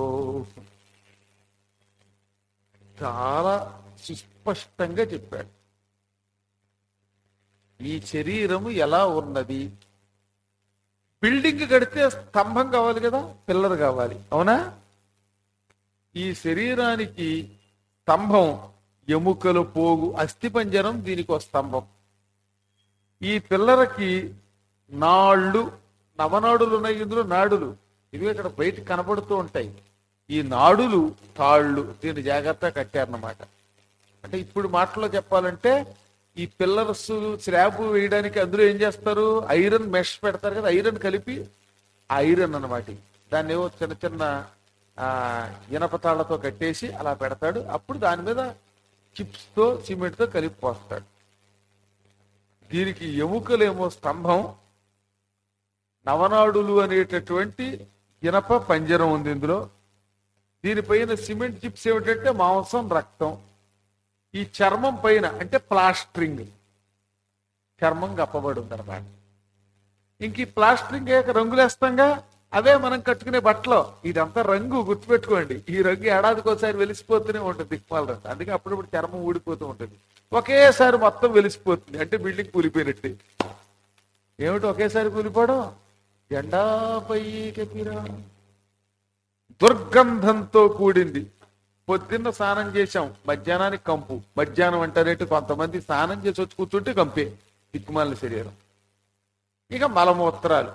చాలా సుస్పష్టంగా చెప్పాడు ఈ శరీరము ఎలా ఉన్నది బిల్డింగ్ కడితే స్తంభం కావాలి కదా పిల్లర్ కావాలి అవునా ఈ శరీరానికి స్తంభం ఎముకలు పోగు అస్థిపంజరం దీనికి ఒక స్తంభం ఈ పిల్లరకి నాళ్ళు నవనాడులు ఉన్నాయి ఇందులో నాడులు ఇవి ఇక్కడ బయట కనబడుతూ ఉంటాయి ఈ నాడులు తాళ్ళు దీన్ని జాగ్రత్తగా కట్టారన్నమాట అంటే ఇప్పుడు మాటలో చెప్పాలంటే ఈ పిల్లర్స్ స్లాబ్ వేయడానికి అందులో ఏం చేస్తారు ఐరన్ మెష్ పెడతారు కదా ఐరన్ కలిపి ఆ ఐరన్ అన్నమాట దాన్ని ఏవో చిన్న చిన్న ఆ ఇనప తాళ్లతో కట్టేసి అలా పెడతాడు అప్పుడు దాని మీద చిప్స్ తో సిమెంట్ తో కలిపి పోస్తాడు దీనికి ఎముకలేమో స్తంభం నవనాడులు అనేటటువంటి ఇనప పంజరం ఉంది ఇందులో దీనిపైన సిమెంట్ చిప్స్ ఏమిటంటే మాంసం రక్తం ఈ చర్మం పైన అంటే ప్లాస్టరింగ్ చర్మం కప్పబడి ఉందన్నమాట ఇంక ఈ ప్లాస్టరింగ్ అయ్యాక రంగులేస్తాంగా అవే మనం కట్టుకునే బట్టలు ఇదంతా రంగు గుర్తుపెట్టుకోండి ఈ రంగు ఏడాదికి ఒకసారి వెలిసిపోతూనే ఉంటుంది దిక్మాల రంగు అందుకే అప్పుడప్పుడు చర్మం ఊడిపోతూ ఉంటుంది ఒకేసారి మొత్తం వెలిసిపోతుంది అంటే బిల్డింగ్ కూలిపోయినట్టు ఏమిటి ఒకేసారి కూలిపోవడం ఎండాపై కపిరా దుర్గంధంతో కూడింది పొద్దున్న స్నానం చేశాం మధ్యాహ్నానికి కంపు మధ్యాహ్నం అంటారేంటి కొంతమంది స్నానం చేసి వచ్చి కూర్చుంటే కంపే దిక్కుమాలిన శరీరం ఇక మలమూత్రాలు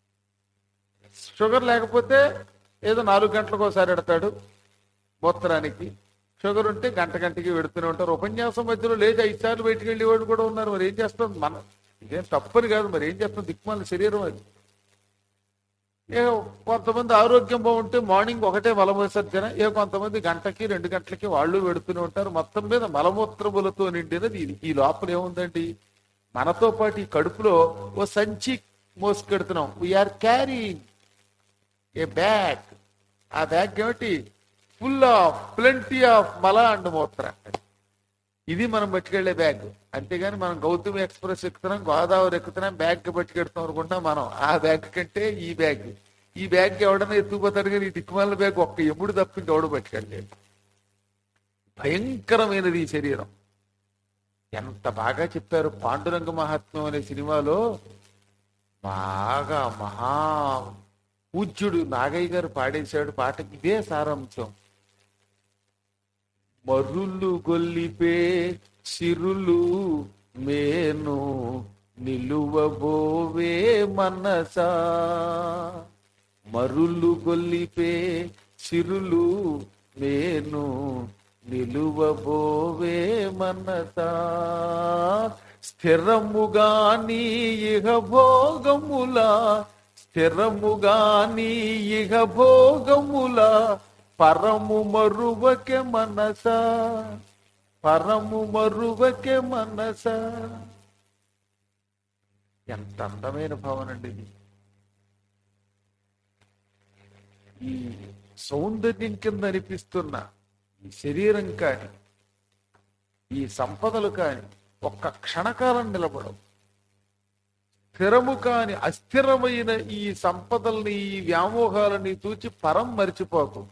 షుగర్ లేకపోతే ఏదో నాలుగు గంటలకు ఒకసారి ఎడతాడు మూత్రానికి షుగర్ ఉంటే గంట గంటకి పెడుతూనే ఉంటారు ఉపన్యాసం మధ్యలో లేదు ఐదు సార్లు బయటికి వెళ్ళే వాళ్ళు కూడా ఉన్నారు మరి ఏం చేస్తాం మన ఇదేం తప్పని కాదు మరి ఏం చేస్తాం దిక్కుమాలిన శరీరం అది ఏ కొంతమంది ఆరోగ్యం బాగుంటే మార్నింగ్ ఒకటే మలవిసర్జన ఏ కొంతమంది గంటకి రెండు గంటలకి వాళ్ళు పెడుతూనే ఉంటారు మొత్తం మీద మలమూత్రములతో నిండినది ఇది ఈ లోపల ఏముందండి మనతో పాటు ఈ కడుపులో ఓ సంచి మోసుకెడుతున్నాం వీఆర్ క్యారీయింగ్ ఏ బ్యాగ్ ఆ బ్యాగ్ ఏమిటి ఫుల్ ఆఫ్ ప్లెంటీ ఆఫ్ మల అండ్ మూత్ర ఇది మనం పట్టుకెళ్లే బ్యాగ్ అంతేగాని మనం గౌతమి ఎక్స్ప్రెస్ ఎక్కుతున్నాం గోదావరి ఎక్కుతున్నాం బ్యాగ్ పట్టుకెడుతాం అనుకుంటాం మనం ఆ బ్యాగ్ కంటే ఈ బ్యాగ్ ఈ బ్యాగ్ ఎవడన్నా ఎత్తుకుపోతాడు కానీ ఈ దిక్కుమాల బ్యాగ్ ఒక్క ఎముడు తప్ప ఇంకెవడు పట్టుకెళ్ళలేదు భయంకరమైనది ఈ శరీరం ఎంత బాగా చెప్పారు పాండురంగ మహాత్మ్యం అనే సినిమాలో బాగా మహా పూజ్యుడు నాగయ్య గారు పాడేశాడు పాట ఇదే సారాంశం మరులు గొల్లిపే సిరులు మేను నిలువబోవే మనసా మరులు గొల్లిపే సిరులు మేను నిలువబోవే మనసా స్థిరముగా నీ ఇహ భోగములా స్థిరముగా నీ ఇహ భోగములా పరము మరువకే మనస పరము మరువకే మనస ఎంత అందమైన భావన అండి ఇది ఈ సౌందర్యం కింద అనిపిస్తున్న ఈ శరీరం కాని ఈ సంపదలు కాని ఒక్క క్షణకాలం నిలబడవు స్థిరము కాని అస్థిరమైన ఈ సంపదల్ని ఈ వ్యామోహాలని చూచి పరం మరిచిపోకు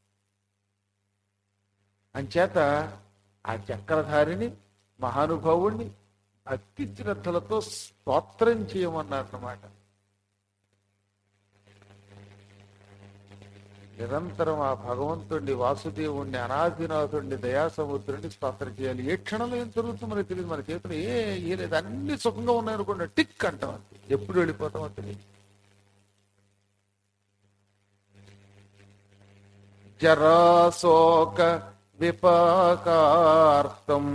అంచేత ఆ చక్రధారిని మహానుభావుణ్ణి భక్తి శ్రద్ధలతో స్తోత్రం చేయమన్నారన్నమాట నిరంతరం ఆ భగవంతుడిని వాసుదేవుణ్ణి అనాదినాథుడిని దయాసముద్రుడిని స్తోత్రం చేయాలి ఏ క్షణంలో ఏం జరుగుతుందో మనకి తెలియదు మన చేతులు ఏ ఏ లేదు అన్ని సుఖంగా ఉన్నాయనుకోండి టిక్ అంటాం అంతే ఎప్పుడు వెళ్ళిపోతామో తెలియదు జరాశోక విపాకార్తం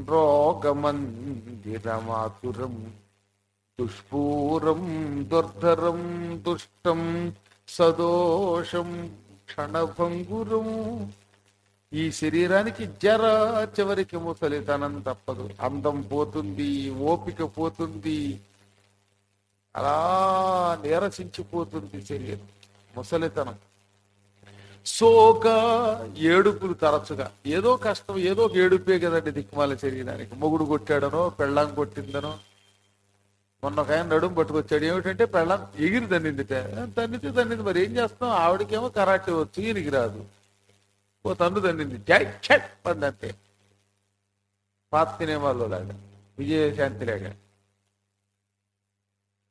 రోగమందిరమాతురం దుష్పూరం దుర్ధరం దుష్టం సదోషం క్షణభంగురం ఈ శరీరానికి జర చివరికి ముసలితనం తప్పదు అందం పోతుంది ఓపిక పోతుంది అలా నీరసించిపోతుంది శరీరం ముసలితనం సోక ఏడుపులు తరచుగా ఏదో కష్టం ఏదో ఒక ఏడుపే కదండి దిక్కుమాల శరీరానికి మొగుడు కొట్టాడనో పెళ్ళాం కొట్టిందనో మొన్న ఒక ఆయన నడుము పట్టుకొచ్చాడు ఏమిటంటే పెళ్ళాం ఎగిరి తన్నిందిట తన్నితే తన్నింది మరి ఏం చేస్తాం ఆవిడకేమో కరాటే వచ్చు ఈయనకి రాదు ఓ తన్ను తన్నింది జై చెప్ అంతే పాత సినిమాలో లాగా విజయశాంతి లాగా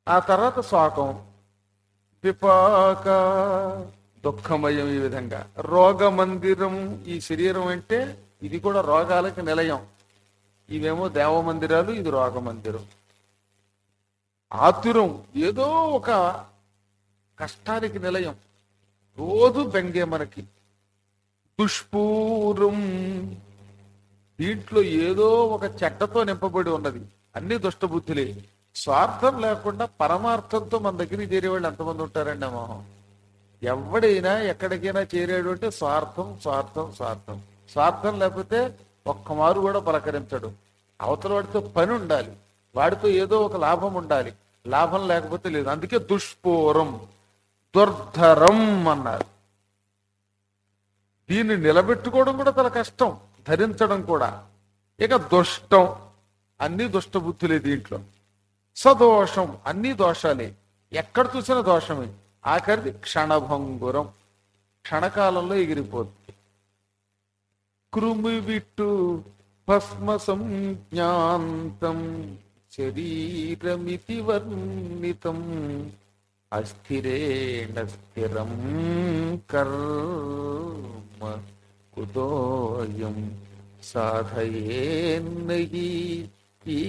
ఆ తర్వాత శోకం పిపాక దుఃఖమయం ఈ విధంగా రోగ మందిరం ఈ శరీరం అంటే ఇది కూడా రోగాలకి నిలయం ఇవేమో దేవ మందిరాలు ఇది రోగ మందిరం ఆతురం ఏదో ఒక కష్టానికి నిలయం రోజు బెంగే మనకి దుష్పూరం దీంట్లో ఏదో ఒక చెడ్డతో నింపబడి ఉన్నది అన్ని దుష్టబుద్ధులే స్వార్థం లేకుండా పరమార్థంతో మన దగ్గరికి చేరేవాళ్ళు ఎంతమంది ఉంటారండి అమ్మా ఎవడైనా ఎక్కడికైనా చేరాడు అంటే స్వార్థం స్వార్థం స్వార్థం స్వార్థం లేకపోతే ఒక్క మారు కూడా పలకరించడు అవతల వాడితో పని ఉండాలి వాడితో ఏదో ఒక లాభం ఉండాలి లాభం లేకపోతే లేదు అందుకే దుష్పూరం దుర్ధరం అన్నారు దీన్ని నిలబెట్టుకోవడం కూడా చాలా కష్టం ధరించడం కూడా ఇక దుష్టం అన్ని దుష్ట బుద్ధులే దీంట్లో సదోషం అన్ని దోషాలే ఎక్కడ చూసినా దోషమే ఆఖరిది క్షణభంగురం క్షణకాలంలో ఎగిరిపోతుంది కృమి విట్టు భస్మ సంజ్ఞాంతం శరీరమితి వర్ణితం అస్థిరేణ స్థిరం కర్మ కుతోయం సాధయేన్నహి ఈ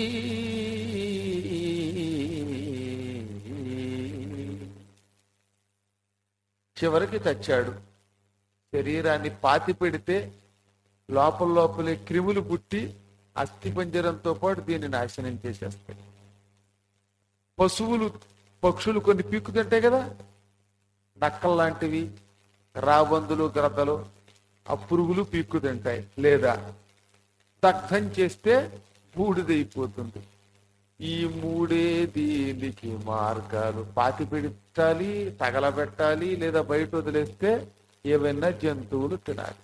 చివరికి చచ్చాడు శరీరాన్ని పాతి పెడితే లోపల లోపలే క్రిములు పుట్టి అస్థిపంజరంతో పాటు దీన్ని నాశనం చేసేస్తాయి పశువులు పక్షులు కొన్ని పీక్కుతుంటాయి కదా నక్కలు లాంటివి రాబందులు గ్రద్దలు ఆ పురుగులు పీక్కు తింటాయి లేదా దగ్ధం చేస్తే బూడిదైపోతుంది ఈ మూడే దీనికి మార్గాలు పాతి పెట్టాలి తగలబెట్టాలి లేదా బయట వదిలేస్తే ఏవైనా జంతువులు తినాలి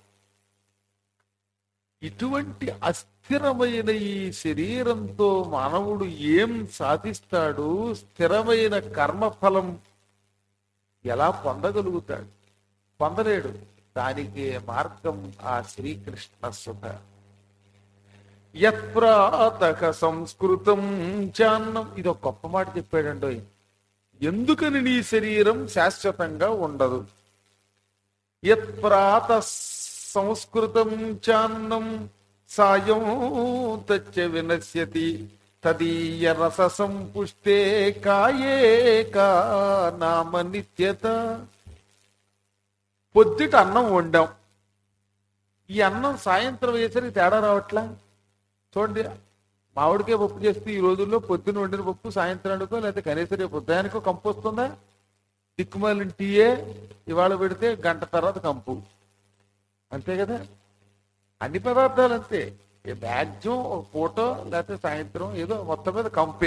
ఇటువంటి అస్థిరమైన ఈ శరీరంతో మానవుడు ఏం సాధిస్తాడు స్థిరమైన కర్మఫలం ఎలా పొందగలుగుతాడు పొందలేడు దానికి మార్గం ఆ శ్రీకృష్ణ సుధ యత్ప్రాతక సంస్కృతం చాన్నం ఇది ఒక గొప్ప మాట చెప్పాడండో ఎందుకని నీ శరీరం శాశ్వతంగా ఉండదు యత్ప్రాత సంస్కృతం చాన్నం సాయం తచ్చ వినశ్యతి తదీయ రస సంపుష్టే కాయే కా నామ నిత్యత పొద్దుట అన్నం వండాం ఈ అన్నం సాయంత్రం వేసరికి తేడా రావట్లా చూడండి మామిడికాయ పప్పు చేస్తే ఈ రోజుల్లో పొద్దున వండిన పప్పు సాయంత్రానికో లేకపోతే కనీసం రేపు ఉదయానికో కంపు వస్తుందా దిక్కుమాలిన టీయే ఇవాళ పెడితే గంట తర్వాత కంపు అంతే కదా అన్ని పదార్థాలు అంతే మ్యాక్సిమం ఒక పూటో లేకపోతే సాయంత్రం ఏదో మొత్తం మీద కంపే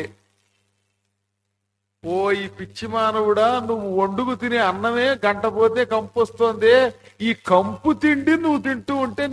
ఓ ఈ పిచ్చి మానవుడా నువ్వు వండుకు తినే అన్నమే గంట పోతే కంపు వస్తుంది ఈ కంపు తిండి నువ్వు తింటూ ఉంటే